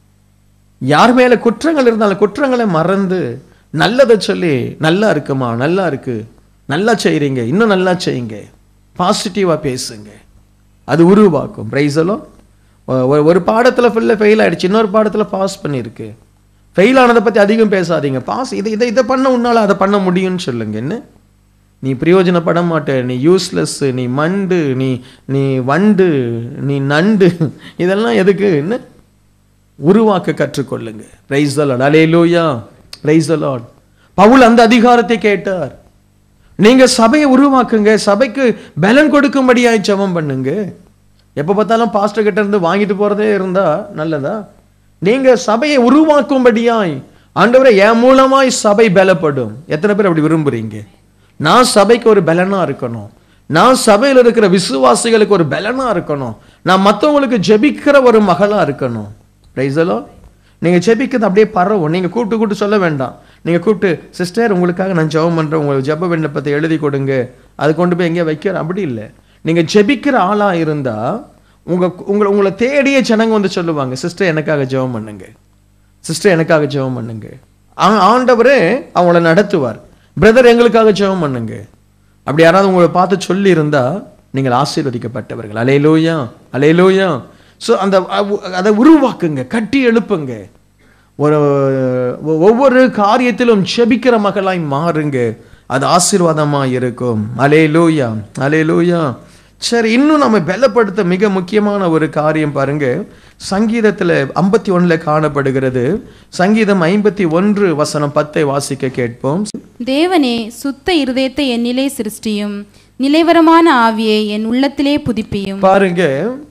யார் மேல குற்றங்கள் இருந்தாலும் குற்றங்களை மறந்து நல்லதை சொல்லி நல்லா இருக்குமா நல்லா இருக்கு நல்லா செய்றீங்க இன்னும் நல்லா செய்யுங்க பாசிட்டிவாக பேசுங்க அது உருவாக்கும் பிரைஸலோ ஒரு பாடத்தில் ஃபுல்லாக ஃபெயில் ஆயிடுச்சு இன்னொரு பாடத்தில் பாஸ் பண்ணியிருக்கு ஃபெயில் ஆனதை பற்றி அதிகம் பேசாதீங்க பாஸ் இதை இதை இதை பண்ண உன்னால் அதை பண்ண முடியும்னு சொல்லுங்க என்ன நீ பிரயோஜனப்பட மாட்ட நீ யூஸ்லெஸ் நீ மண்டு நீ நீ வண்டு நீ நண்டு இதெல்லாம் எதுக்கு என்ன உருவாக்க கற்றுக்கொள்ளுங்க praise the lord hallelujah praise the lord Paul அந்த அதிகாரத்தை கேட்டார் நீங்க சபையை உருவாக்குங்க சபைக்கு பலன் கொடுக்கும்படியாய் ஜெபம் பண்ணுங்க எப்போ பார்த்தாலும் பாஸ்டர் கிட்ட இருந்து வாங்கிட்டு போறதே இருந்தா நல்லதா நீங்க சபையை உருவாக்கும்படியாய் ஆண்டவரே என் மூலமாய் சபை பலப்படும் எத்தனை பேர் அப்படி விரும்புறீங்க நான் சபைக்கு ஒரு பலனா இருக்கணும் நான் சபையில் இருக்கிற விசுவாசிகளுக்கு ஒரு பலனா இருக்கணும் நான் மற்றவங்களுக்கு ஜெபிக்கிற ஒரு மகளா இருக்கணும் ரைசலோ நீங்க ஜெபிக்கிறது அப்படியே பரவும் நீங்க கூப்பிட்டு கூப்பிட்டு சொல்ல வேண்டாம் நீங்க கூப்பிட்டு சிஸ்டர் உங்களுக்காக நான் ஜெபம் பண்றேன் உங்களுக்கு ஜெப விண்ணப்பத்தை எழுதி கொடுங்க அது கொண்டு போய் எங்கேயோ வைக்கிற அப்படி இல்லை நீங்க ஜெபிக்கிற ஆளா இருந்தா உங்க உங்களை உங்களை தேடிய ஜனங்க வந்து சொல்லுவாங்க சிஸ்டர் எனக்காக ஜெபம் பண்ணுங்க சிஸ்டர் எனக்காக ஜெபம் பண்ணுங்க ஆ- ஆண்டவரே அவங்கள நடத்துவார் பிரதர் எங்களுக்காக ஜெபம் பண்ணுங்க அப்படி யாராவது உங்களை பார்த்து சொல்லி இருந்தா நீங்கள் ஆசீர்வதிக்கப்பட்டவர்கள் அலையலூயா அலையலூயா ஸோ அந்த அ- அதை உருவாக்குங்க கட்டி எழுப்புங்க ஒரு ஒ- ஒவ்வொரு காரியத்திலும் செபிக்கிற மகளாய் மாறுங்க அது ஆசீர்வாதமா இருக்கும் அலேலூயா அலேலூயா சரி இன்னும் நம்ம பலப்படுத்த மிக முக்கியமான ஒரு காரியம் பாருங்க சங்கீதத்துல ஐம்பத்தி ஒண்ணுல காணப்படுகிறது சங்கீதம் ஐம்பத்தி ஒன்று வசனம் பத்தை வாசிக்க கேட்போம் தேவனே சுத்த இருதயத்தை என்னிலே சிருஷ்டியும் நிலைவரமான ஆவியை என் உள்ளத்திலே புதுப்பியும் பாருங்க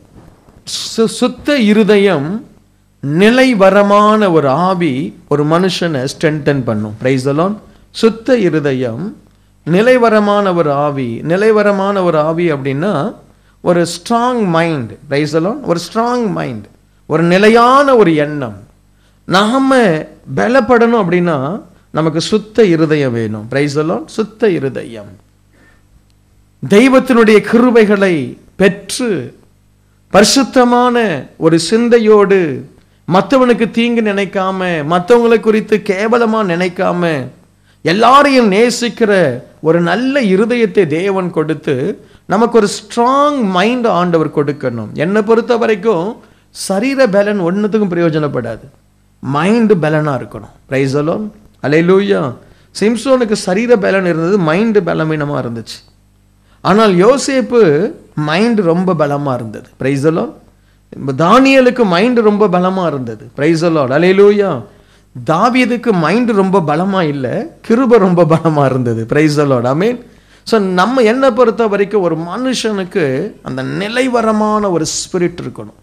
சு- சுத்த இருதயம் நிலைவரமான ஒரு ஆவி ஒரு மனுஷனை ஸ்ட்ரென்தன் பண்ணும் பிரைஸ் சுத்த இருதயம் நிலைவரமான ஒரு ஆவி நிலைவரமான ஒரு ஆவி அப்படின்னா ஒரு ஸ்ட்ராங் மைண்ட் பிரைஸ் ஒரு ஸ்ட்ராங் மைண்ட் ஒரு நிலையான ஒரு எண்ணம் நாம பலப்படணும் அப்படின்னா நமக்கு சுத்த இருதயம் வேணும் பிரைஸ் சுத்த இருதயம் தெய்வத்தினுடைய கிருபைகளை பெற்று பரிசுத்தமான ஒரு சிந்தையோடு மற்றவனுக்கு தீங்கு நினைக்காம மற்றவங்களை குறித்து கேவலமா நினைக்காம எல்லாரையும் நேசிக்கிற ஒரு நல்ல இருதயத்தை தேவன் கொடுத்து நமக்கு ஒரு ஸ்ட்ராங் மைண்ட் ஆண்டவர் கொடுக்கணும் என்னை பொறுத்த வரைக்கும் சரீர பலன் ஒன்றுத்துக்கும் பிரயோஜனப்படாது மைண்டு பலனா இருக்கணும் பிரைஸ் அலோன் அலையிலூயா சிம்சோனுக்கு சரீர பலன் இருந்தது மைண்டு பலவீனமா இருந்துச்சு ஆனால் யோசேப்பு மைண்ட் ரொம்ப பலமா இருந்தது பிரைசலோ தானியலுக்கு மைண்ட் ரொம்ப பலமா இருந்தது பிரைசலோ அலையிலூயா தாவீதுக்கு மைண்ட் ரொம்ப பலமா இல்லை கிருப ரொம்ப பலமா இருந்தது பிரைசலோட் ஐ மீன் ஸோ நம்ம என்னை பொறுத்த வரைக்கும் ஒரு மனுஷனுக்கு அந்த நிலைவரமான ஒரு ஸ்பிரிட் இருக்கணும்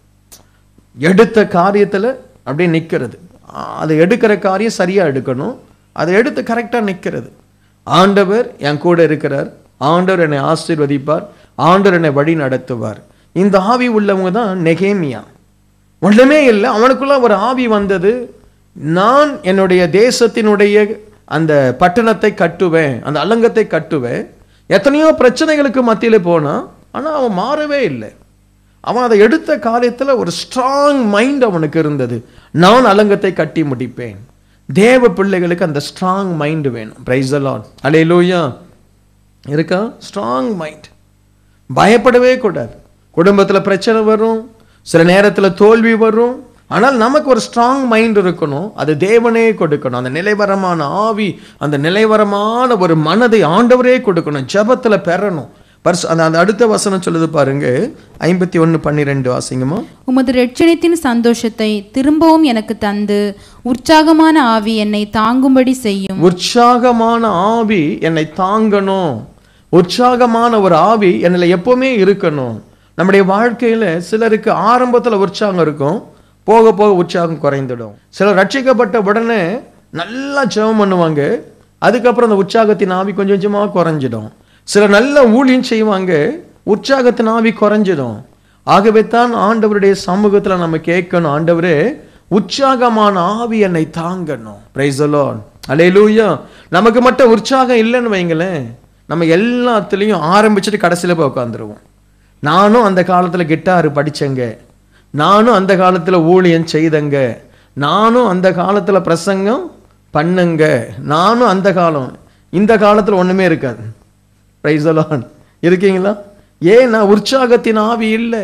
எடுத்த காரியத்துல அப்படியே நிக்கிறது அதை எடுக்கிற காரியம் சரியா எடுக்கணும் அதை எடுத்து கரெக்டா நிக்கிறது ஆண்டவர் என் கூட இருக்கிறார் ஆண்டவர் என்னை ஆசீர்வதிப்பார் ஆண்டவர் என்னை வழி நடத்துவார் இந்த ஆவி உள்ளவங்க தான் நெகேமியா ஒன்றுமே இல்லை அவனுக்குள்ள ஒரு ஆவி வந்தது நான் என்னுடைய தேசத்தினுடைய அந்த பட்டணத்தை கட்டுவேன் அந்த அலங்கத்தை கட்டுவேன் எத்தனையோ பிரச்சனைகளுக்கு மத்தியில போனான் ஆனா அவன் மாறவே இல்லை அவன் அதை எடுத்த காரியத்துல ஒரு ஸ்ட்ராங் மைண்ட் அவனுக்கு இருந்தது நான் அலங்கத்தை கட்டி முடிப்பேன் தேவ பிள்ளைகளுக்கு அந்த ஸ்ட்ராங் மைண்ட் வேணும் பிரைஸ் அலான் அலையிலூயா இருக்கா ஸ்ட்ராங் மைண்ட் பயப்படவே கூடாது குடும்பத்துல பிரச்சனை வரும் சில நேரத்துல தோல்வி வரும் ஆனால் நமக்கு ஒரு ஸ்ட்ராங் மைண்ட் இருக்கணும் அது தேவனே கொடுக்கணும் அந்த நிலைவரமான ஆவி அந்த நிலைவரமான ஒரு மனதை ஆண்டவரே கொடுக்கணும் ஜெபத்துல பெறணும் பர்ஸ் அந்த அந்த அடுத்த வசனம் சொல்லுது பாருங்க ஐம்பத்தி ஒன்று பன்னிரெண்டு வாசிங்கம்மா உமது ரட்சணித்தின் சந்தோஷத்தை திரும்பவும் எனக்கு தந்து உற்சாகமான ஆவி என்னை தாங்கும்படி செய்யும் உற்சாகமான ஆவி என்னை தாங்கணும் உற்சாகமான ஒரு ஆவி என்னில் எப்பவுமே இருக்கணும் நம்முடைய வாழ்க்கையில சிலருக்கு ஆரம்பத்துல உற்சாகம் இருக்கும் போக போக உற்சாகம் குறைந்துடும் சிலர் ரட்சிக்கப்பட்ட உடனே நல்லா ஜெபம் பண்ணுவாங்க அதுக்கப்புறம் அந்த உற்சாகத்தின் ஆவி கொஞ்சம் கொஞ்சமா குறைஞ்சிடும் சிலர் நல்ல ஊழியம் செய்வாங்க உற்சாகத்தின் ஆவி குறைஞ்சிடும் ஆகவே தான் ஆண்டவருடைய சமூகத்துல நம்ம கேட்கணும் ஆண்டவரே உற்சாகமான ஆவி என்னை தாங்கணும் பிரைஸ் அலோன் அலையலூயா நமக்கு மட்டும் உற்சாகம் இல்லைன்னு வைங்களேன் நம்ம எல்லாத்துலேயும் ஆரம்பிச்சுட்டு கடைசியில் போய் உட்காந்துருவோம் நானும் அந்த காலத்துல கிட்டார் படிச்சேங்க நானும் அந்த காலத்துல ஊழியம் செய்தங்க நானும் அந்த காலத்துல பிரசங்கம் பண்ணுங்க நானும் அந்த காலம் இந்த காலத்துல ஒண்ணுமே இருக்காது பிரைஸ் அலான் இருக்கீங்களா ஏன்னா உற்சாகத்தின் ஆவி இல்லை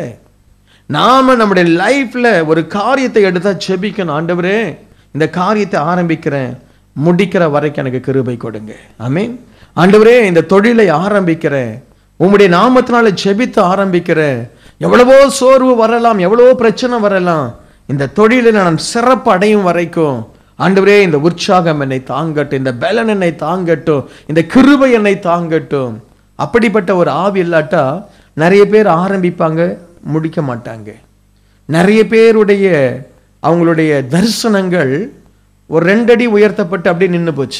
நாம நம்முடைய லைஃப்ல ஒரு காரியத்தை எடுத்தா செபிக்கணும் ஆண்டவரே இந்த காரியத்தை ஆரம்பிக்கிறேன் முடிக்கிற வரைக்கும் எனக்கு கிருபை கொடுங்க ஆமென் ஆண்டவரே இந்த தொழிலை ஆரம்பிக்கிறேன் உம்முடைய நாமத்தினால செபித்து ஆரம்பிக்கிறேன் எவ்வளவோ சோர்வு வரலாம் எவ்வளவோ பிரச்சனை வரலாம் இந்த தொழிலை நான் சிறப்பு அடையும் வரைக்கும் ஆண்டவரே இந்த உற்சாகம் என்னை தாங்கட்டும் இந்த பலன் என்னை தாங்கட்டும் இந்த கிருபை என்னை தாங்கட்டும் அப்படிப்பட்ட ஒரு ஆவி இல்லாட்டா நிறைய பேர் ஆரம்பிப்பாங்க முடிக்க மாட்டாங்க நிறைய பேருடைய அவங்களுடைய தரிசனங்கள் ஒரு ரெண்டடி உயர்த்தப்பட்டு அப்படியே நின்று போச்சு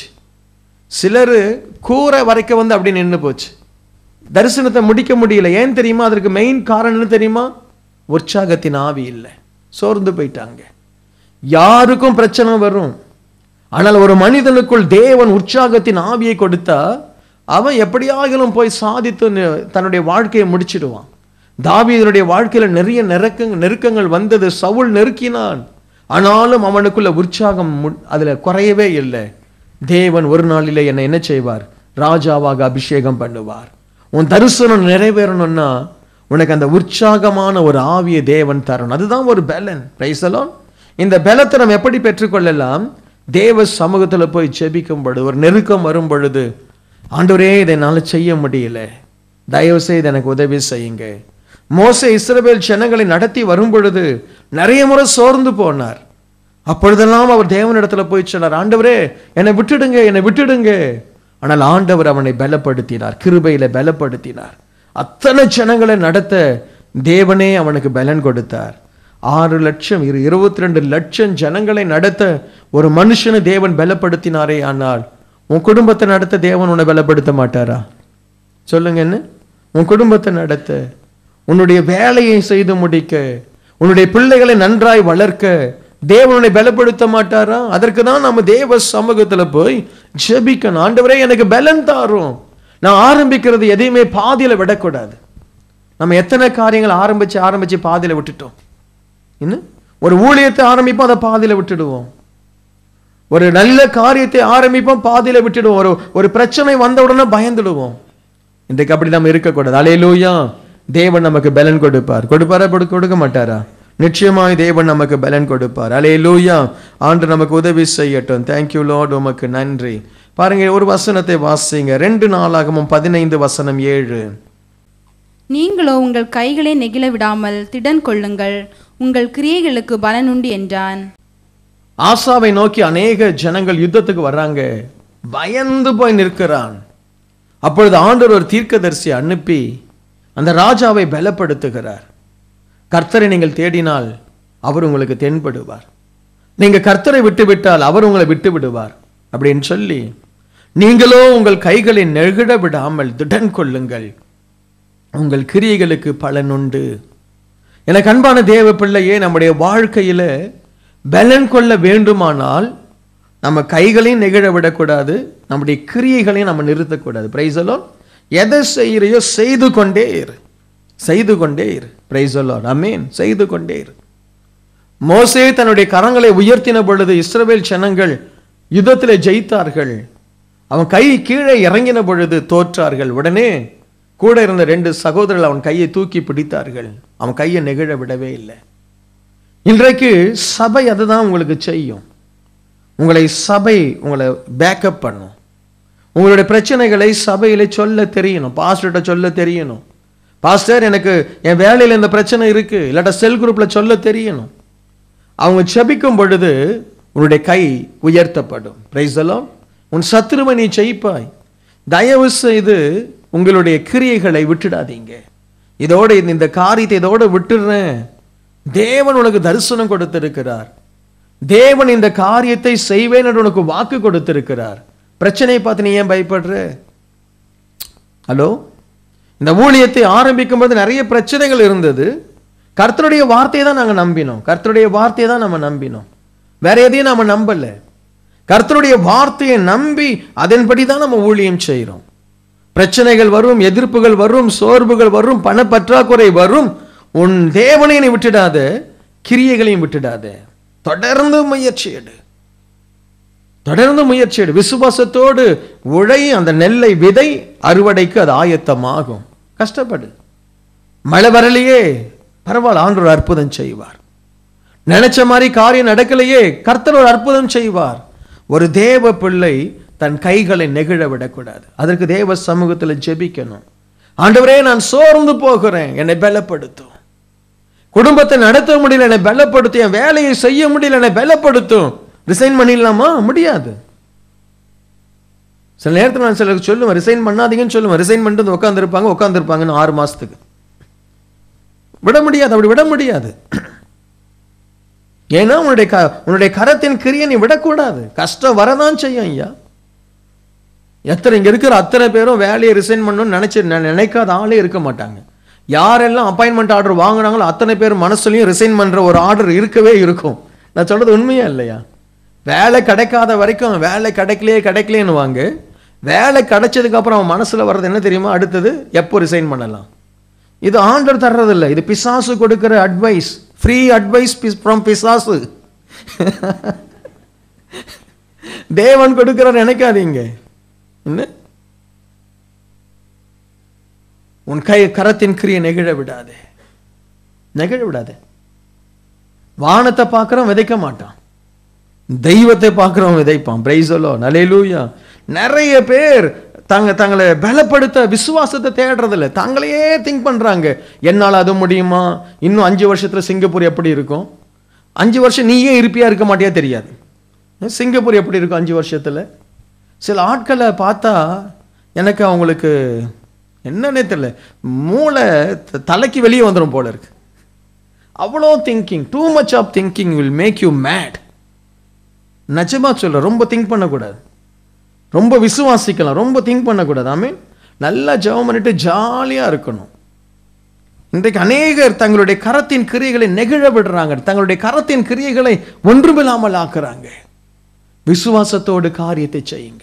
சிலர் கூரை வரைக்க வந்து அப்படியே நின்று போச்சு தரிசனத்தை முடிக்க முடியல ஏன் தெரியுமா அதற்கு மெயின் காரணம் என்ன தெரியுமா உற்சாகத்தின் ஆவி இல்லை சோர்ந்து போயிட்டாங்க யாருக்கும் பிரச்சனை வரும் ஆனால் ஒரு மனிதனுக்குள் தேவன் உற்சாகத்தின் ஆவியை கொடுத்தா அவன் எப்படியாகிலும் போய் சாதித்து நி- தன்னுடைய வாழ்க்கையை முடிச்சிடுவான் தாவீதனுடைய வாழ்க்கையில நிறைய நெருக்கங்க நெருக்கங்கள் வந்தது சவுல் நெருக்கினான் ஆனாலும் அவனுக்குள்ள உற்சாகம் மு- அதுல குறையவே இல்லை தேவன் ஒரு நாளிலே என்னை என்ன செய்வார் ராஜாவாக அபிஷேகம் பண்ணுவார் உன் தரிசனம் நிறைவேறணும்னா உனக்கு அந்த உற்சாகமான ஒரு ஆவியை தேவன் தரணும் அதுதான் ஒரு பலன் பிரைசலோன் இந்த பலத்தை நம்ம எப்படி பெற்றுக்கொள்ளலாம் தேவ சமூகத்துல போய் ஜெபிக்கும் பொழுது ஒரு நெருக்கம் வரும் பொழுது ஆண்டவரே இதை என்னால செய்ய முடியல தயவு செய்து எனக்கு உதவி செய்யுங்க மோசே இஸ்ரவேல் ஜனங்களை நடத்தி வரும் பொழுது நிறைய முறை சோர்ந்து போனார் அப்பொழுதெல்லாம் அவர் தேவனிடத்துல போய் சொன்னார் ஆண்டவரே என்னை விட்டுடுங்க என்னை விட்டுடுங்க ஆனால் ஆண்டவர் அவனை பலப்படுத்தினார் கிருபையில பலப்படுத்தினார் அத்தனை ஜனங்களை நடத்த தேவனே அவனுக்கு பலன் கொடுத்தார் ஆறு லட்சம் இரு இருபத்தி ரெண்டு லட்சம் ஜனங்களை நடத்த ஒரு மனுஷனை தேவன் பலப்படுத்தினாரே ஆனால் உன் குடும்பத்தை நடத்த தேவன் உன்னை பலப்படுத்த மாட்டாரா சொல்லுங்க என்ன உன் குடும்பத்தை நடத்த உன்னுடைய வேலையை செய்து முடிக்க உன்னுடைய பிள்ளைகளை நன்றாய் வளர்க்க தேவனை பலப்படுத்த மாட்டாரா அதற்கு தான் நம்ம தேவ சமூகத்துல போய் ஜெபிக்கணும் ஆண்டவரே எனக்கு பலன் தாரும் நான் ஆரம்பிக்கிறது எதையுமே பாதியில விடக்கூடாது நம்ம எத்தனை காரியங்கள் ஆரம்பிச்சு ஆரம்பிச்சு பாதியில விட்டுட்டோம் இன்னும் ஒரு ஊழியத்தை ஆரம்பிப்போம் அதை பாதியில விட்டுடுவோம் ஒரு நல்ல காரியத்தை ஆரம்பிப்போம் பாதியில விட்டுடுவோம் ஒரு ஒரு பிரச்சனை வந்த உடனே பயந்துடுவோம் இன்றைக்கு அப்படி நம்ம இருக்கக்கூடாது அலையிலூயா தேவன் நமக்கு பலன் கொடுப்பார் கொடுப்பாரா கொடு- கொடுக்க மாட்டாரா நிச்சயமாய் தேவன் நமக்கு பலன் கொடுப்பார் அலையிலூயா ஆண்டு நமக்கு உதவி செய்யட்டும் தேங்க்யூ லார்ட் உமக்கு நன்றி பாருங்க ஒரு வசனத்தை வாசிங்க ரெண்டு நாளாகமும் பதினைந்து வசனம் ஏழு நீங்களோ உங்கள் கைகளை நெகிழ விடாமல் திடன் கொள்ளுங்கள் உங்கள் கிரியைகளுக்கு பலனுண்டு என்றான் ஆசாவை நோக்கி அநேக ஜனங்கள் யுத்தத்துக்கு வர்றாங்க பயந்து போய் நிற்கிறான் அப்பொழுது ஆண்டவர் ஒரு தீர்க்கதரிசி அனுப்பி அந்த ராஜாவை பலப்படுத்துகிறார் கர்த்தரை நீங்கள் தேடினால் அவர் உங்களுக்கு தென்படுவார் நீங்க கர்த்தரை விட்டு விட்டால் அவர் உங்களை விட்டு விடுவார் அப்படின்னு சொல்லி நீங்களோ உங்கள் கைகளை நெகிழ விடாமல் திடன் கொள்ளுங்கள் உங்கள் கிரியைகளுக்கு பலனுண்டு எனக்கு அன்பான தேவ பிள்ளையே நம்முடைய வாழ்க்கையில பலன் கொள்ள வேண்டுமானால் நம்ம கைகளையும் நெகிழ விடக்கூடாது நம்முடைய கிரியைகளையும் நம்ம நிறுத்தக்கூடாது பிரைசலோ எதை செய்கிறையோ செய்து கொண்டே இரு செய்து கொண்டே இரு பிரைசலோ அமீன் செய்து கொண்டே இரு மோசே தன்னுடைய கரங்களை உயர்த்தின பொழுது இஸ்ரவேல் ஜனங்கள் யுத்தத்திலே ஜெயித்தார்கள் அவன் கை கீழே இறங்கின பொழுது தோற்றார்கள் உடனே கூட இருந்த ரெண்டு சகோதரர்கள் அவன் கையை தூக்கி பிடித்தார்கள் அவன் கையை நெகிழ விடவே இல்லை இன்றைக்கு சபை அதுதான் உங்களுக்கு செய்யும் உங்களை சபை உங்களை பேக்கப் பண்ணும் உங்களுடைய பிரச்சனைகளை சபையில சொல்ல தெரியணும் பாஸ்டர்கிட்ட சொல்ல தெரியணும் பாஸ்டர் எனக்கு என் வேலையில் இந்த பிரச்சனை இருக்கு இல்லாட்டா செல் குரூப்ல சொல்ல தெரியணும் அவங்க செபிக்கும் பொழுது உன்னுடைய கை உயர்த்தப்படும் பிரைசலோ உன் சத்துருவை நீ ஜெயிப்பாய் தயவு செய்து உங்களுடைய கிரியைகளை விட்டுடாதீங்க இதோட இந்த- இந்த காரியத்தை இதோட விட்டுடுறேன் தேவன் உனக்கு தரிசனம் கொடுத்திருக்கிறார் தேவன் இந்த காரியத்தை செய்வேன் என்று உனக்கு வாக்கு கொடுத்திருக்கிறார் பிரச்சனையை பார்த்து நீ ஏன் பயப்படுற ஹலோ இந்த ஊழியத்தை ஆரம்பிக்கும் போது நிறைய பிரச்சனைகள் இருந்தது கர்த்தருடைய வார்த்தையை தான் நாங்க நம்பினோம் கர்த்தருடைய வார்த்தையை தான் நம்ம நம்பினோம் வேற எதையும் நாம நம்பல கர்த்தருடைய வார்த்தையை நம்பி அதன்படி தான் நம்ம ஊழியம் செய்றோம் பிரச்சனைகள் வரும் எதிர்ப்புகள் வரும் சோர்வுகள் வரும் பணப்பற்றாக்குறை வரும் உன் தேவனை நீ விட்டுடாத கிரியைகளையும் விட்டுடாத தொடர்ந்து முயற்சி எடு தொடர்ந்து முயற்சி எடு விசுவாசத்தோடு உழை அந்த நெல்லை விதை அறுவடைக்கு அது ஆயத்தமாகும் கஷ்டப்படு மழை வரலையே பரவாயில்ல ஆண்டு ஒரு அற்புதம் செய்வார் நினைச்ச மாதிரி காரியம் நடக்கலையே கர்த்தர் ஒரு அற்புதம் செய்வார் ஒரு தேவ பிள்ளை தன் கைகளை நெகிழ விடக்கூடாது அதற்கு தேவ சமூகத்தில் ஜெபிக்கணும் ஆண்டவரே நான் சோர்ந்து போகிறேன் என்னை பலப்படுத்தும் குடும்பத்தை நடத்த முடியல என்னை பலப்படுத்தும் என் வேலையை செய்ய முடியல என்னை பலப்படுத்தும் ரிசைன் பண்ணிடலாமா முடியாது சில நேரத்தில் நான் சிலருக்கு சொல்லுவேன் ரிசைன் பண்ணாதீங்கன்னு சொல்லுவேன் ரிசைன் பண்ணிட்டு உட்காந்துருப்பாங்க உட்காந்துருப்பாங்கன்னு ஆறு மாசத்துக்கு விட முடியாது அப்படி விட முடியாது ஏன்னா உன்னுடைய க உன்னுடைய கரத்தின் கிரியை நீ விடக்கூடாது கஷ்டம் வரதான் செய்யும் ஐயா எத்தனை இங்க இருக்கிற அத்தனை பேரும் வேலையை ரிசைன் பண்ணணும்னு நினைச்சு நெ- நினைக்காத ஆளே இருக்க மாட்டாங்க யாரெல்லாம் அப்பாயின்மெண்ட் ஆர்டர் வாங்குனாங்களோ அத்தனை பேர் மனசுலயும் ரிசைன் பண்ற ஒரு ஆர்டர் இருக்கவே இருக்கும் நான் சொல்றது உண்மையா இல்லையா வேலை கிடைக்காத வரைக்கும் வேலை கிடைக்கலையே கிடைக்கலையேன்னு வாங்க வேலை கிடைச்சதுக்கு அப்புறம் அவன் மனசுல வர்றது என்ன தெரியுமா அடுத்தது எப்போ ரிசைன் பண்ணலாம் இது ஆண்டர் தர்றது இல்ல இது பிசாசு கொடுக்கிற அட்வைஸ் ஃப்ரீ அட்வைஸ் ஃப்ரம் பிசாசு தேவன் கொடுக்கிறார் நினைக்காதீங்க என்ன உன் கை கரத்தின் கிரியை நெகிழ விடாதே நெகிழ விடாதே வானத்தை பார்க்கறவன் விதைக்க மாட்டான் தெய்வத்தை பார்க்கறவன் விதைப்பான் பிரைசலோ நலேலூயா நிறைய பேர் தங்க தங்களை பலப்படுத்த விசுவாசத்தை தேடுறதில்ல தாங்களையே திங்க் பண்றாங்க என்னால் அது முடியுமா இன்னும் அஞ்சு வருஷத்துல சிங்கப்பூர் எப்படி இருக்கும் அஞ்சு வருஷம் நீயே இருப்பியா இருக்க மாட்டியா தெரியாது சிங்கப்பூர் எப்படி இருக்கும் அஞ்சு வருஷத்துல சில ஆட்களை பார்த்தா எனக்கு அவங்களுக்கு என்னன்னே தெரியல மூளை த- தலைக்கு வெளியே வந்துடும் போல இருக்கு அவ்வளோ thinking too much of thinking will make you mad நிஜமா சொல்ல ரொம்ப திங்க் பண்ணக்கூடாது ரொம்ப விசுவாசிக்கலாம் ரொம்ப திங்க் பண்ணக்கூடாது ஆமே நல்லா ஜெபம் பண்ணிட்டு ஜாலியா இருக்கணும் இன்றைக்கு அநேகர் தங்களுடைய கரத்தின் கிரியைகளை நெகிழ விடுறாங்க தங்களுடைய கரத்தின் கிரியைகளை ஒன்றுமில்லாமல் ஆக்குறாங்க விசுவாசத்தோடு காரியத்தை செய்யுங்க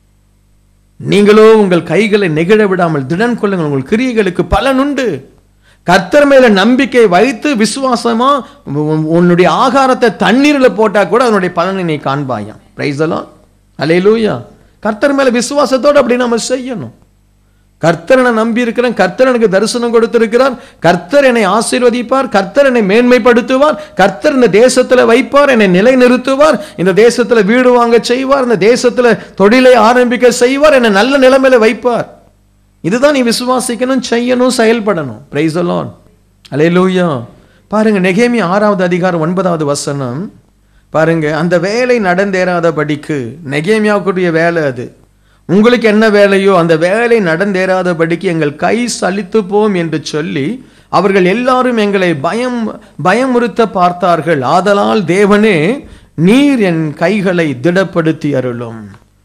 நீங்களோ உங்கள் கைகளை நெகிழ விடாமல் திடன் கொள்ளுங்கள் உங்கள் கிரியைகளுக்கு பலன் உண்டு கர்த்தர் மேல நம்பிக்கை வைத்து விசுவாசமா உன்- உன்னுடைய ஆகாரத்தை தண்ணீர்ல போட்டா கூட அதனுடைய பலனை நீ காண்பாயாம் பிரைஸ் எல்லாம் அலையலூயா கர்த்தர் மேல விசுவாசத்தோடு அப்படி நம்ம செய்யணும் கர்த்தர் நான் நம்பி இருக்கிறேன் கர்த்தர் எனக்கு தரிசனம் கொடுத்திருக்கிறார் கர்த்தர் என்னை ஆசீர்வதிப்பார் கர்த்தர் என்னை மேன்மைப்படுத்துவார் கர்த்தர் இந்த தேசத்துல வைப்பார் என்னை நிலைநிறுத்துவார் இந்த தேசத்துல வீடு வாங்க செய்வார் இந்த தேசத்துல தொழிலை ஆரம்பிக்க செய்வார் என்னை நல்ல நிலைமையில வைப்பார் இதுதான் நீ விசுவாசிக்கணும் செய்யணும் செயல்படணும் பிரைஸ் அலான் அலையலூயா பாருங்க நெகேமி ஆறாவது அதிகாரம் ஒன்பதாவது வசனம் பாருங்க அந்த வேலை நடந்தேறாதபடிக்கு நெகேமியாவுக்குரிய வேலை அது உங்களுக்கு என்ன வேலையோ அந்த வேலை நடந்தேறாதபடிக்கு எங்கள் கை சலித்து போம் என்று சொல்லி அவர்கள் எல்லாரும் எங்களை பயம் பயமுறுத்த பார்த்தார்கள் ஆதலால் தேவனே நீர் என் கைகளை திடப்படுத்தி அருளும்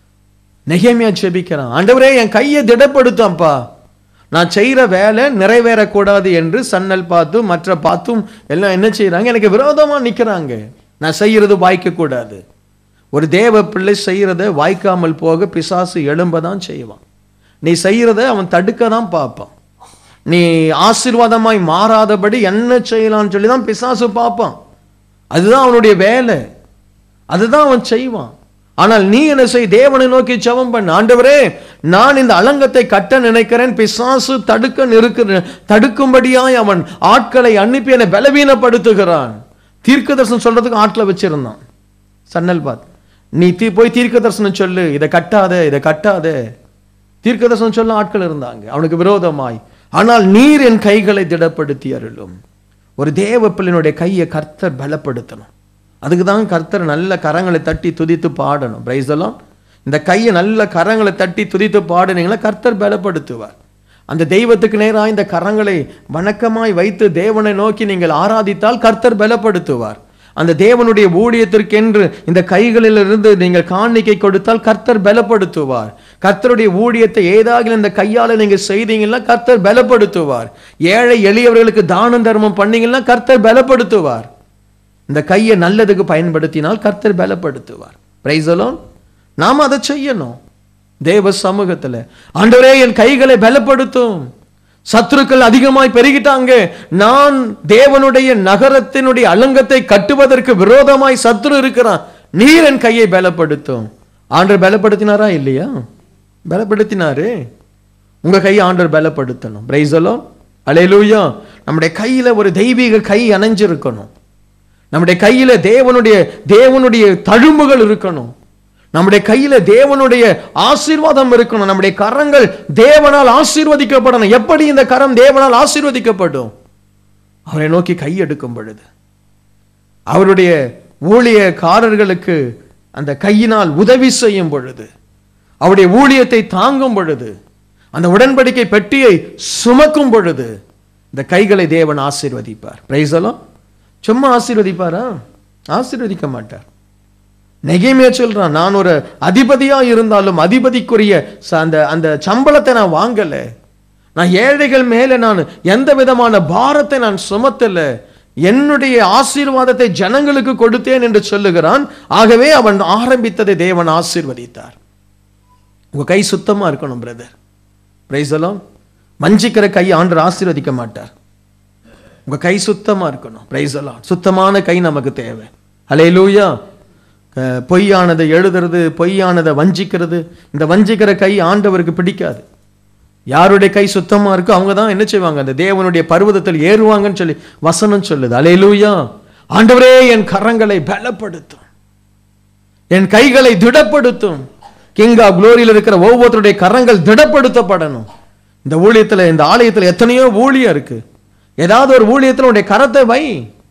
நெகேமியா ஜெபிக்கிறான் ஆண்டவரே என் கையை திடப்படுத்தாம்ப்பா நான் செய்யற வேலை நிறைவேறக்கூடாது என்று சன்னல் பார்த்தும் மற்ற பார்த்தும் எல்லாம் என்ன செய்றாங்க எனக்கு விரோதமா நிக்கிறாங்க நான் செய்யறது வாய்க்க கூடாது ஒரு தேவ பிள்ளை செய்யறத வாய்க்காமல் போக பிசாசு எழும்பதான் செய்வான் நீ செய்யறத அவன் தடுக்க தான் பார்ப்பான் நீ ஆசீர்வாதமாய் மாறாதபடி என்ன செய்யலாம்னு சொல்லி தான் பிசாசு பார்ப்பான் அதுதான் அவனுடைய வேலை அதுதான் அவன் செய்வான் ஆனால் நீ என்ன செய் தேவனை நோக்கி ஜெபம் பண்ண ஆண்டவரே நான் இந்த அலங்கத்தை கட்ட நினைக்கிறேன் பிசாசு தடுக்க நிறுக்க தடுக்கும்படியாய் அவன் ஆட்களை அனுப்பி என்னை பலவீனப்படுத்துகிறான் தீர்க்க தரிசனம் சொல்றதுக்கு ஆட்களை வச்சிருந்தான் சன்னல் பாத் நீ தீ போய் தீர்க்க தரிசனம் சொல்லு இதை கட்டாத இதை கட்டாத தீர்க்க தரிசனம் சொல்ல ஆட்கள் இருந்தாங்க அவனுக்கு விரோதமாய் ஆனால் நீர் என் கைகளை திடப்படுத்தி அருளும் ஒரு தேவ பிள்ளையினுடைய கையை கர்த்தர் பலப்படுத்தணும் அதுக்கு தான் கர்த்தர் நல்ல கரங்களை தட்டி துதித்து பாடணும் பிரைஸ் எல்லாம் இந்த கையை நல்ல கரங்களை தட்டி துதித்து பாடுனீங்களா கர்த்தர் பலப்படுத்துவார் அந்த தெய்வத்துக்கு நேராக இந்த கரங்களை வணக்கமாய் வைத்து தேவனை நோக்கி நீங்கள் ஆராதித்தால் கர்த்தர் பலப்படுத்துவார் அந்த தேவனுடைய ஊழியத்திற்கென்று இந்த கைகளிலிருந்து நீங்கள் காணிக்கை கொடுத்தால் கர்த்தர் பலப்படுத்துவார் கர்த்தருடைய ஊழியத்தை ஏதாவது இந்த கையால நீங்க செய்தீங்கன்னா கர்த்தர் பலப்படுத்துவார் ஏழை எளியவர்களுக்கு தானம் தர்மம் பண்ணீங்கன்னா கர்த்தர் பலப்படுத்துவார் இந்த கையை நல்லதுக்கு பயன்படுத்தினால் கர்த்தர் பலப்படுத்துவார் பிரைசலோன் நாம் அதை செய்யணும் தேவ சமூகத்துல ஆண்டவரே என் கைகளை பலப்படுத்தும் சத்துருக்கள் அதிகமாய் பெருகிட்டாங்க நான் தேவனுடைய நகரத்தினுடைய அலங்கத்தை கட்டுவதற்கு விரோதமாய் சத்துரு இருக்கிறான் நீர் என் கையை பலப்படுத்தும் ஆண்டர் பலப்படுத்தினாரா இல்லையா பலப்படுத்தினாரு உங்க கையை ஆண்டர் பலப்படுத்தணும் பிரைசலோ அலையலூயா நம்முடைய கையில ஒரு தெய்வீக கை அணைஞ்சிருக்கணும் நம்முடைய கையில தேவனுடைய தேவனுடைய தழும்புகள் இருக்கணும் நம்முடைய கையில தேவனுடைய ஆசீர்வாதம் இருக்கணும் நம்முடைய கரங்கள் தேவனால் ஆசீர்வதிக்கப்படணும் எப்படி இந்த கரம் தேவனால் ஆசீர்வதிக்கப்படும் அவரை நோக்கி கை எடுக்கும் பொழுது அவருடைய ஊழியக்காரர்களுக்கு அந்த கையினால் உதவி செய்யும் பொழுது அவருடைய ஊழியத்தை தாங்கும் பொழுது அந்த உடன்படிக்கை பெட்டியை சுமக்கும் பொழுது இந்த கைகளை தேவன் ஆசீர்வதிப்பார் பிரைசலாம் சும்மா ஆசீர்வதிப்பாரா ஆசீர்வதிக்க மாட்டார் நெகேமியா சொல்றான் நான் ஒரு அதிபதியா இருந்தாலும் அதிபதிக்குரிய ச- அந்த அந்த சம்பளத்தை நான் வாங்கல நான் ஏழைகள் மேல நான் எந்த விதமான பாரத்தை நான் சுமத்தல என்னுடைய ஆசீர்வாதத்தை ஜனங்களுக்கு கொடுத்தேன் என்று சொல்லுகிறான் ஆகவே அவன் ஆரம்பித்ததை தேவன் ஆசீர்வதித்தார் உங்க கை சுத்தமா இருக்கணும் பிரதர் பிரைசலாம் வஞ்சிக்கிற கை ஆண்டர் ஆசீர்வதிக்க மாட்டார் உங்க கை சுத்தமா இருக்கணும் பிரைசலாம் சுத்தமான கை நமக்கு தேவை ஹalleluya அஹ் பொய்யானதை எழுதுறது பொய்யானதை வஞ்சிக்கிறது இந்த வஞ்சிக்கிற கை ஆண்டவருக்கு பிடிக்காது யாருடைய கை சுத்தமா இருக்கோ அவங்க தான் என்ன செய்வாங்க அந்த தேவனுடைய பர்வதத்தில் ஏறுவாங்கன்னு சொல்லி வசனம் சொல்லுது அலையலூயா ஆண்டவரே என் கரங்களை பலப்படுத்தும் என் கைகளை திடப்படுத்தும் கிங் ஆஃப் குளோரியில் இருக்கிற ஒவ்வொருத்தருடைய கரங்கள் திடப்படுத்தப்படணும் இந்த ஊழியத்துல இந்த ஆலயத்துல எத்தனையோ ஊழியம் இருக்கு ஏதாவது ஒரு ஊழியத்துல உன்னுடைய கரத்தை வை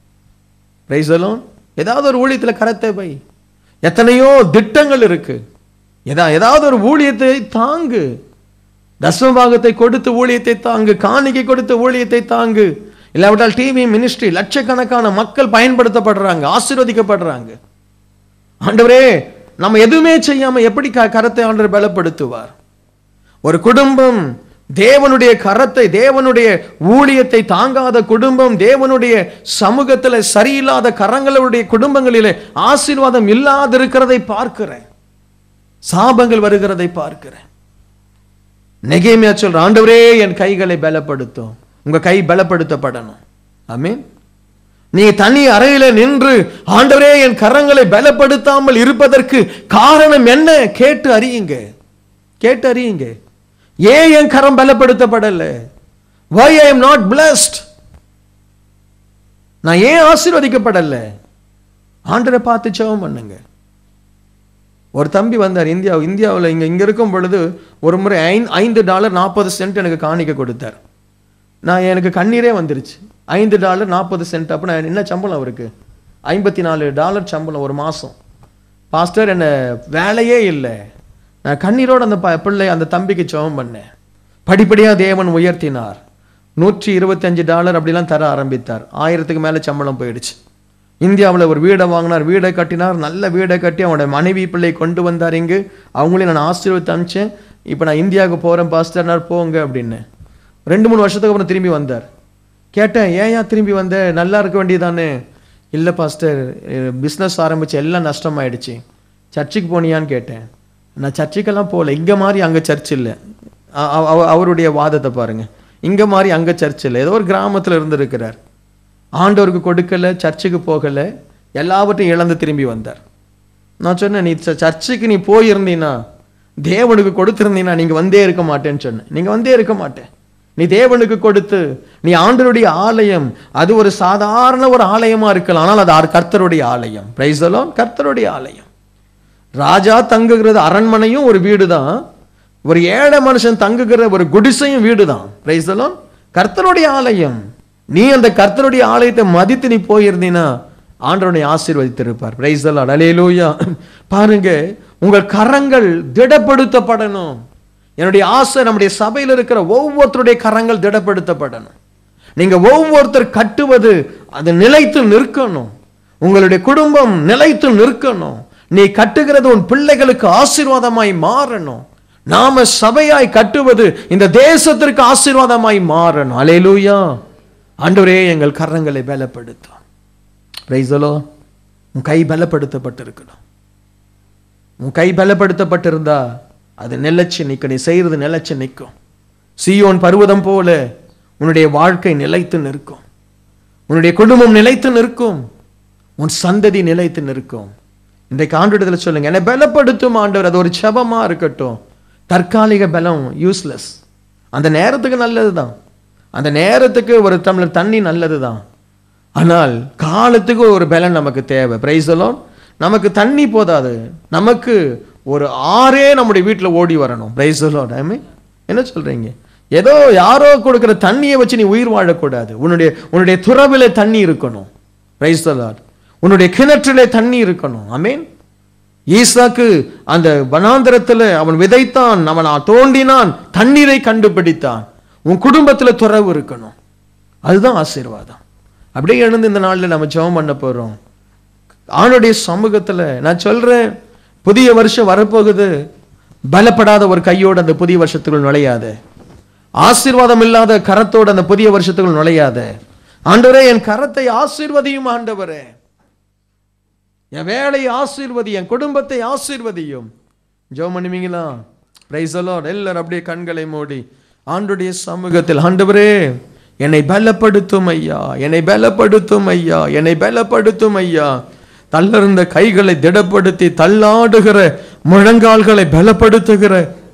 பிரைசலும் ஏதாவது ஒரு ஊழியத்துல கரத்தை வை எத்தனையோ திட்டங்கள் இருக்கு ஏதா ஏதாவது ஒரு ஊழியத்தை தாங்கு தசமபாகத்தை கொடுத்து ஊழியத்தை தாங்கு காணிக்கை கொடுத்து ஊழியத்தை தாங்கு இல்லாவிட்டால் டிவி மினிஸ்ட்ரி லட்சக்கணக்கான மக்கள் பயன்படுத்தப்படுறாங்க ஆசீர்வதிக்கப்படுறாங்க ஆண்டவரே நம்ம எதுவுமே செய்யாம எப்படி க- கரத்தை ஆண்டவர் பலப்படுத்துவார் ஒரு குடும்பம் தேவனுடைய கரத்தை தேவனுடைய ஊழியத்தை தாங்காத குடும்பம் தேவனுடைய சமூகத்துல சரியில்லாத கரங்களுடைய குடும்பங்களிலே ஆசீர்வாதம் இல்லாதிருக்கிறதை பார்க்கிறேன் சாபங்கள் வருகிறதை பார்க்கிறேன் நெகேமியா சொல்ற ஆண்டவரே என் கைகளை பலப்படுத்தும் உங்க கை பலப்படுத்தப்படணும் ஆமென் நீ தனி அறையில நின்று ஆண்டவரே என் கரங்களை பலப்படுத்தாமல் இருப்பதற்கு காரணம் என்ன கேட்டு அறியுங்க கேட்டு அறியுங்க ஏன் என் கரம் பலப்படுத்தப்படல why i am not blessed நான் ஏன் ஆசீர்வதிக்கப்படல ஆண்டரை பார்த்து ஜெபம் பண்ணுங்க ஒரு தம்பி வந்தார் இந்தியா இந்தியாவில் இங்க இங்க இருக்கும் பொழுது ஒரு முறை ஐந்து ஐந்து டாலர் நாற்பது சென்ட் எனக்கு காணிக்க கொடுத்தார் நான் எனக்கு கண்ணீரே வந்துருச்சு ஐந்து டாலர் நாற்பது சென்ட் அப்போ நான் என்ன சம்பளம் அவருக்கு ஐம்பத்தி நாலு டாலர் சம்பளம் ஒரு மாதம் பாஸ்டர் என்ன வேலையே இல்லை நான் கண்ணீரோட அந்த ப- பிள்ளை அந்த தம்பிக்கு ஜெபம் பண்ணேன் படிப்படியாக தேவன் உயர்த்தினார் நூற்றி இருபத்தஞ்சு டாலர் அப்படிலாம் தர ஆரம்பித்தார் ஆயிரத்துக்கு மேலே சம்பளம் போயிடுச்சு இந்தியாவில் ஒரு வீடை வாங்கினார் வீடை கட்டினார் நல்ல வீடை கட்டி அவனோட மனைவி பிள்ளை கொண்டு வந்தார் இங்கு அவங்களையும் நான் ஆசீர்வதித்து அனுப்பிச்சேன் இப்போ நான் இந்தியாவுக்கு போகிறேன் பாஸ்டர்னார் போங்க அப்படின்னு ரெண்டு மூணு வருஷத்துக்கு அப்புறம் திரும்பி வந்தார் கேட்டேன் ஏன் திரும்பி வந்த நல்லா இருக்க வேண்டியதானே இல்லை பாஸ்டர் பிஸ்னஸ் ஆரம்பிச்சு எல்லாம் நஷ்டமாயிடுச்சு சர்ச்சுக்கு போனியான்னு கேட்டேன் நான் சர்ச்சுக்கெல்லாம் போகல இங்கே மாதிரி அங்கே சர்ச் இல்லை அ- அவ- அவ- அவருடைய வாதத்தை பாருங்க இங்கே மாதிரி அங்கே சர்ச் இல்லை ஏதோ ஒரு கிராமத்தில் இருந்திருக்கிறார் ஆண்டவருக்கு கொடுக்கல சர்ச்சுக்கு போகல எல்லாவற்றையும் இழந்து திரும்பி வந்தார் நான் சொன்னேன் நீ ச- சர்ச்சுக்கு நீ போயிருந்தீன்னா தேவனுக்கு கொடுத்திருந்தீன்னா நீங்க வந்தே இருக்க மாட்டேன்னு சொன்னேன் நீங்க வந்தே இருக்க மாட்டேன் நீ தேவனுக்கு கொடுத்து நீ ஆண்டருடைய ஆலயம் அது ஒரு சாதாரண ஒரு ஆலயமா இருக்கலாம் ஆனால் அது ஆர் கர்த்தருடைய ஆலயம் பிரைஸ் கர்த்தருடைய ஆலயம் ராஜா தங்குகிறது அரண்மனையும் ஒரு வீடு தான் ஒரு ஏழை மனுஷன் தங்குகிற ஒரு குடிசையும் வீடு தான் பிரைஸ் கர்த்தருடைய ஆலயம் நீ அந்த கர்த்தருடைய ஆலயத்தை மதித்து நீ போயிருந்தீன்னா ஆண்டவனை ஆசீர்வதித்திருப்பார் பிரைஸ் அலேலூயா பாருங்க உங்கள் கரங்கள் திடப்படுத்தப்படணும் என்னுடைய ஆசை நம்முடைய சபையில் இருக்கிற ஒவ்வொருத்தருடைய கரங்கள் திடப்படுத்தப்படணும் நீங்க ஒவ்வொருத்தர் கட்டுவது அது நிலைத்து நிற்கணும் உங்களுடைய குடும்பம் நிலைத்து நிற்கணும் நீ கட்டுகிறது உன் பிள்ளைகளுக்கு ஆசீர்வாதமாய் மாறணும் நாம சபையாய் கட்டுவது இந்த தேசத்திற்கு ஆசீர்வாதமாய் மாறணும் அலேலூயா ஆண்டவரே எங்கள் கரங்களை பலப்படுத்தும் பிரைசலோ உன் கை பலப்படுத்தப்பட்டிருக்கணும் உன் கை பலப்படுத்தப்பட்டிருந்தா அது நிலைச்சு நிற்கும் நீ செய்யறது நிலைச்சு நிற்கும் சீயோன் பர்வதம் போல உன்னுடைய வாழ்க்கை நிலைத்து நிற்கும் உன்னுடைய குடும்பம் நிலைத்து நிற்கும் உன் சந்ததி நிலைத்து நிற்கும் இன்றைக்கு ஆண்டவரத்தில் சொல்லுங்க என்னை பலப்படுத்தும் ஆண்டவர் அது ஒரு செபமா இருக்கட்டும் தற்காலிக பலம் யூஸ்லெஸ் அந்த நேரத்துக்கு நல்லதுதான் அந்த நேரத்துக்கு ஒரு டம்ளர் தண்ணி நல்லது தான் ஆனால் காலத்துக்கு ஒரு பலன் நமக்கு தேவை பிரைசலோன் நமக்கு தண்ணி போதாது நமக்கு ஒரு ஆறே நம்முடைய வீட்டில் ஓடி வரணும் பிரைசலோன் ஐ மீன் என்ன சொல்றீங்க ஏதோ யாரோ கொடுக்குற தண்ணியை வச்சு நீ உயிர் வாழக்கூடாது உன்னுடைய உன்னுடைய துறவிலே தண்ணி இருக்கணும் பிரைசலாட் உன்னுடைய கிணற்றிலே தண்ணி இருக்கணும் அமீன் ஈசாக்கு அந்த வனாந்தரத்துல அவன் விதைத்தான் அவன் தோண்டினான் தண்ணீரை கண்டுபிடித்தான் உன் குடும்பத்துல துறவு இருக்கணும் அதுதான் ஆசீர்வாதம் அப்படியே எழுந்து இந்த நாள்ல நம்ம ஜெபம் பண்ண போறோம் ஆணுடைய சமூகத்துல நான் சொல்றேன் புதிய வருஷம் வரப்போகுது பலப்படாத ஒரு கையோடு அந்த புதிய வருஷத்துக்குள் நுழையாத ஆசீர்வாதம் இல்லாத கரத்தோடு அந்த புதிய வருஷத்துக்குள் நுழையாத ஆண்டவரே என் கரத்தை ஆசீர்வதியும் ஆண்டவரே என் வேலையை ஆசீர்வதி என் குடும்பத்தை ஆசீர்வதியும் ஜெபம் பண்ணுவீங்களா பிரைஸ் எல்லாரும் அப்படியே கண்களை மூடி ஆண்டுடைய சமூகத்தில் ஆண்டவரே என்னை பலப்படுத்தும் ஐயா என்னை பலப்படுத்தும் ஐயா என்னை பலப்படுத்தும் ஐயா தள்ளர்ந்த கைகளை திடப்படுத்தி தள்ளாடுகிற முழங்கால்களை பலப்படுத்துகிற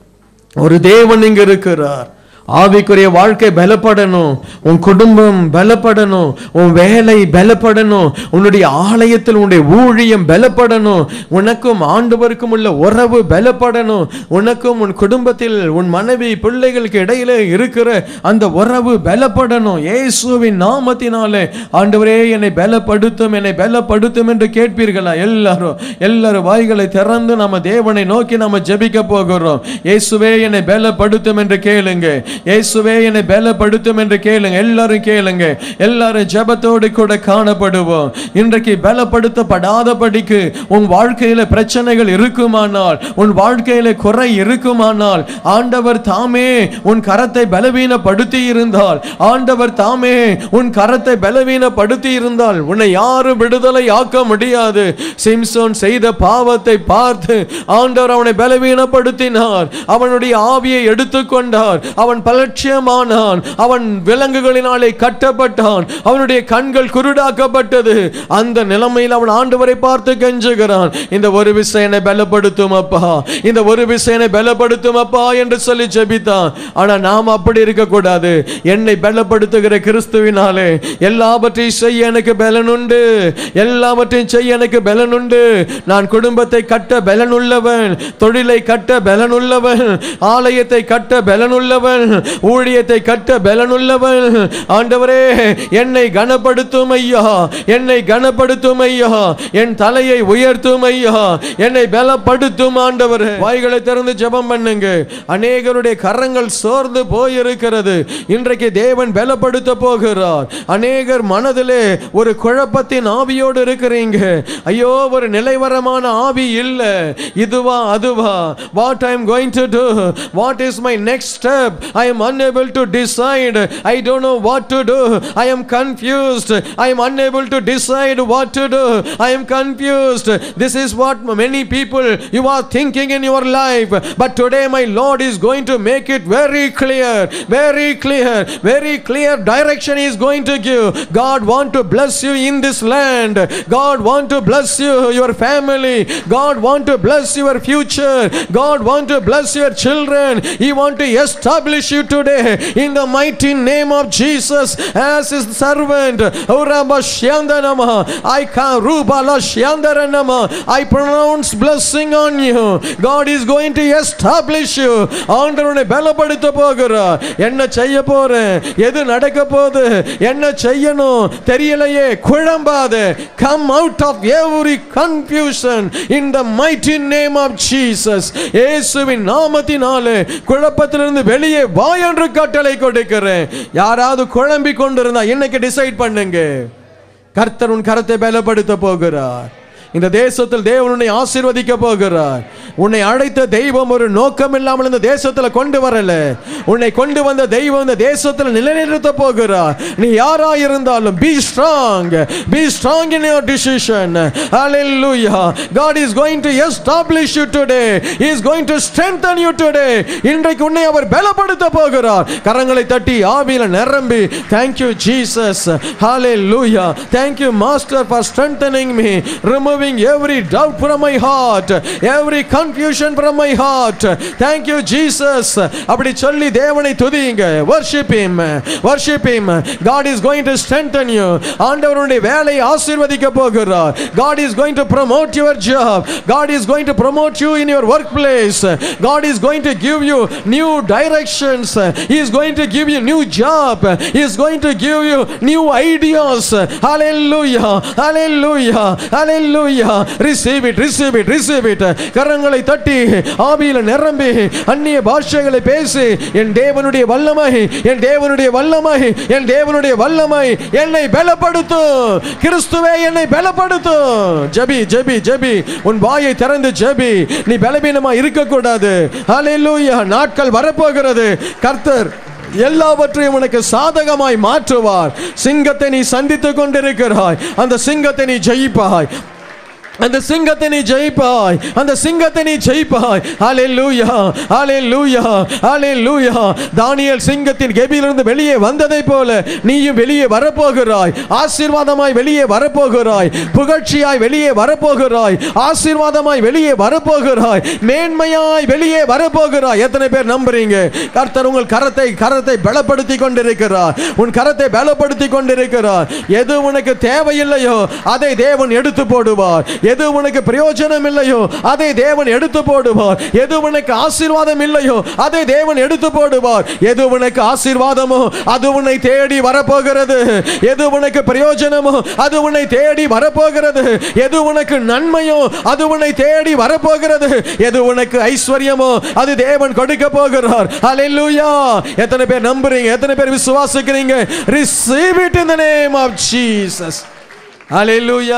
ஒரு தேவன் இங்க இருக்கிறார் ஆவிக்குரிய வாழ்க்கை பலப்படணும் உன் குடும்பம் பலப்படணும் உன் வேலை பலப்படணும் உன்னுடைய ஆலயத்தில் உன்னுடைய ஊழியம் பலப்படணும் உனக்கும் ஆண்டவருக்கும் உள்ள உறவு பலப்படணும் உனக்கும் உன் குடும்பத்தில் உன் மனைவி பிள்ளைகளுக்கு இடையில இருக்கிற அந்த உறவு பலப்படணும் இயேசுவின் நாமத்தினாலே ஆண்டவரே என்னை பலப்படுத்தும் என்னை பலப்படுத்தும் என்று கேட்பீர்களா எல்லாரும் எல்லாரும் வாய்களை திறந்து நம்ம தேவனை நோக்கி நம்ம ஜெபிக்க போகிறோம் இயேசுவே என்னை பலப்படுத்தும் என்று கேளுங்க இயேசுவே என்னை பலப்படுத்தும் என்று கேளுங்க எல்லாரும் கேளுங்க எல்லாரும் ஜெபத்தோடு கூட காணப்படுவோம் இன்றைக்கு பலப்படுத்தப்படாதபடிக்கு உன் வாழ்க்கையில பிரச்சனைகள் இருக்குமானால் உன் வாழ்க்கையில குறை இருக்குமானால் ஆண்டவர் தாமே உன் கரத்தை பலவீனப்படுத்தி இருந்தால் ஆண்டவர் தாமே உன் கரத்தை பலவீனப்படுத்தி இருந்தால் உன்னை யாரும் விடுதலை ஆக்க முடியாது சிம்சோன் செய்த பாவத்தை பார்த்து ஆண்டவர் அவனை பலவீனப்படுத்தினார் அவனுடைய ஆவியை எடுத்துக்கொண்டார் அவன் பலட்சியமானான் அவன் விலங்குகளினாலே கட்டப்பட்டான் அவனுடைய கண்கள் குருடாக்கப்பட்டது அந்த நிலைமையில் அவன் ஆண்டவரை பார்த்து கெஞ்சுகிறான் இந்த ஒரு விஷயனை பலப்படுத்தும் அப்பா இந்த ஒரு விஷயனை பலப்படுத்தும் அப்பா என்று சொல்லி ஜெபித்தான் ஆனா நாம் அப்படி இருக்கக்கூடாது என்னை பலப்படுத்துகிற கிறிஸ்துவினாலே எல்லாவற்றையும் செய்ய எனக்கு பலன் உண்டு எல்லாவற்றையும் செய்ய எனக்கு பலன் உண்டு நான் குடும்பத்தை கட்ட பலன் உள்ளவன் தொழிலை கட்ட பலன் உள்ளவன் ஆலயத்தை கட்ட பலன் உள்ளவன் ஊழியத்தை கட்ட பலன் உள்ளவன் ஆண்டவரே என்னை கனப்படுத்தும் ஐயா என்னை கனப்படுத்தும் ஐயா என் தலையை உயர்த்தும் ஐயா என்னை பலப்படுத்தும் ஆண்டவரே வாய்களை திறந்து ஜெபம் பண்ணுங்க அநேகருடைய கரங்கள் சோர்ந்து போயிருக்கிறது இன்றைக்கு தேவன் பலப்படுத்த போகிறார் அநேகர் மனதிலே ஒரு குழப்பத்தின் ஆவியோடு இருக்கிறீங்க ஐயோ ஒரு நிலைவரமான ஆவி இல்ல இதுவா அதுவா what I am going to do what is my next step I am unable to decide i don't know what to do i am confused i am unable to decide what to do i am confused this is what many people you are thinking in your life but today my lord is going to make it very clear very clear very clear direction he is going to give god want to bless you in this land god want to bless you your family god want to bless your future god want to bless your children he want to establish you today in the mighty name of jesus as his servant Uraba Shyandanama I can Rubala Shyandaranama I pronounce blessing on you God is going to establish you ஆண்டவனை பலப்படுத்த போகிறார் என்ன செய்ய போறேன் எது நடக்க போகுது என்ன செய்யணும் தெரியலையே குழம்பாத come out of every confusion in the mighty name of Jesus இயேசுவின் நாமத்தினாலே குழப்பத்திலிருந்து வெளியே வா என்று கட்டளை கொடுக்கிறேன் யாராவது குழம்பி கொண்டிருந்தா இன்னைக்கு டிசைட் பண்ணுங்க கர்த்தர் உன் கரத்தை பலப்படுத்த போகிறார் இந்த தேசத்தில் தேவன் உன்னை ஆசீர்வதிக்க போகிறார் உன்னை அழைத்த தெய்வம் ஒரு நோக்கம் இல்லாமல் இந்த தேசத்துல கொண்டு வரல உன்னை கொண்டு வந்த தெய்வம் இந்த தேசத்துல நிலைநிறுத்த போகிறார் நீ யாரா இருந்தாலும் be strong be strong in your decision hallelujah god is going to establish you today he is going to strengthen you today இன்றைக்கு உன்னை அவர் பலப்படுத்த போகிறார் கரங்களை தட்டி ஆவியில நிரம்பி thank you jesus hallelujah thank you master for strengthening me removing removing every doubt from my heart, every confusion from my heart. Thank you, Jesus. அப்படி சொல்லி தேவனை துதியுங்க worship him worship him God is going to strengthen you ஆண்டவருடைய வேலையை ஆசீர்வதிக்க போகிறார் God is going to promote your job God is going to promote you in your workplace God is going to give you new directions He is going to give you new job He is going to give you new ideas hallelujah hallelujah hallelujah receive it receive it receive it கரங்களை தட்டி ஆவியில நிரம்பி அந்நிய பாஷைகளை பேசி என் தேவனுடைய வல்லமை என் தேவனுடைய வல்லமை என் தேவனுடைய வல்லமை என்னை பலப்படுத்தும் கிறிஸ்துவே என்னை பலப்படுத்தும் ஜெபி ஜெபி ஜெபி உன் வாயை திறந்து ஜெபி நீ பலவீனமா இருக்க கூடாது ஹalleluya நாட்கள் வரப்போகிறது கர்த்தர் எல்லாவற்றையும் உனக்கு சாதகமாய் மாற்றுவார் சிங்கத்தை நீ சந்தித்துக் கொண்டிருக்கிறாய் அந்த சிங்கத்தை நீ ஜெயிப்பாய் அந்த சிங்கத்தை நீ ஜெயிப்பாய் அந்த சிங்கத்தை நீ ஜெயிப்பாய் ஹalleluya ஹalleluya ஹalleluya தானியேல் சிங்கத்தின் கெபியிலிருந்து வெளியே வந்ததை போல நீயும் வெளியே வரப்போகிறாய் ஆசீர்வாதமாய் வெளியே வரப்போகிறாய் புகழ்ச்சியாய் வெளியே வரப்போகிறாய் ஆசீர்வாதமாய் வெளியே வரப்போகிறாய் மேன்மையாய் வெளியே வரப்போகிறாய் எத்தனை பேர் நம்புறீங்க கர்த்தர் உங்கள் கரத்தை கரத்தை பலப்படுத்தி கொண்டிருக்கிறார் உன் கரத்தை பலப்படுத்தி கொண்டிருக்கிறார் எது உனக்கு தேவையில்லையோ அதை தேவன் எடுத்து போடுவார் எது உனக்கு பிரயோஜனம் இல்லையோ அதை தேவன் எடுத்து போடுவார் எது உனக்கு ஆசீர்வாதம் இல்லையோ அதை தேவன் எடுத்து போடுவார் எது உனக்கு ஆசீர்வாதமோ அது உன்னை தேடி வரப்போகிறது எது உனக்கு பிரயோஜனமோ அது உன்னை தேடி வரப்போகிறது எது உனக்கு நன்மையோ அது உன்னை தேடி வரப்போகிறது எது உனக்கு ஐஸ்வர்யமோ அது தேவன் கொடுக்க போகிறார் ஹalleluya எத்தனை பேர் நம்புறீங்க எத்தனை பேர் விசுவாசிக்கிறீங்க receive it in the name of Jesus ஹalleluya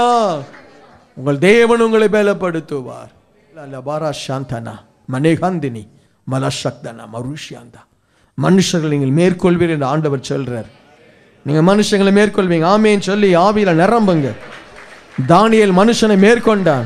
உங்கள் தேவன் உங்களை பலப்படுத்துவார் லலபாரா சாந்தனா மனேகாந்தினி மலசக்தனா மருஷியாந்தா மனுஷர்கள் நீங்கள் மேற்கொள்வீர் என்று ஆண்டவர் சொல்றார் நீங்க மனுஷங்களை மேற்கொள்வீங்க ஆமேன்னு சொல்லி ஆவியில நிரம்புங்க தானியேல் மனுஷனை மேற்கொண்டான்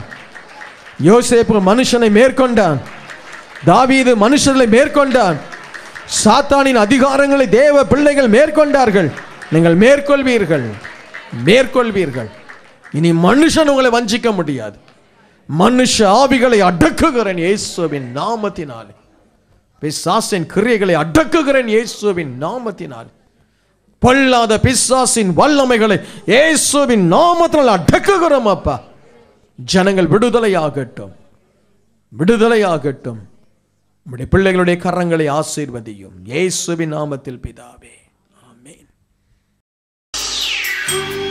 யோசேப்பு மனுஷனை மேற்கொண்டான் தாவீது மனுஷர்களை மேற்கொண்டான் சாத்தானின் அதிகாரங்களை தேவ பிள்ளைகள் மேற்கொண்டார்கள் நீங்கள் மேற்கொள்வீர்கள் மேற்கொள்வீர்கள் இனி மனுஷன் உங்களை வஞ்சிக்க முடியாது மனுஷ ஆவிகளை அடக்குகிறேன் இயேசுவின் நாமத்தினாலே பிசாசின் கிரியைகளை அடக்குகிறேன் இயேசுவின் நாமத்தினால் பொல்லாத பிசாசின் வல்லமைகளை இயேசுவின் நாமத்தினால் அடக்குகிறோம் அப்பா ஜனங்கள் விடுதலையாகட்டும் விடுதலையாகட்டும் உம்முடைய பிள்ளைகளுடைய கரங்களை ஆசீர்வதியும் இயேசுவின் நாமத்தில் பிதாவே ஆமென்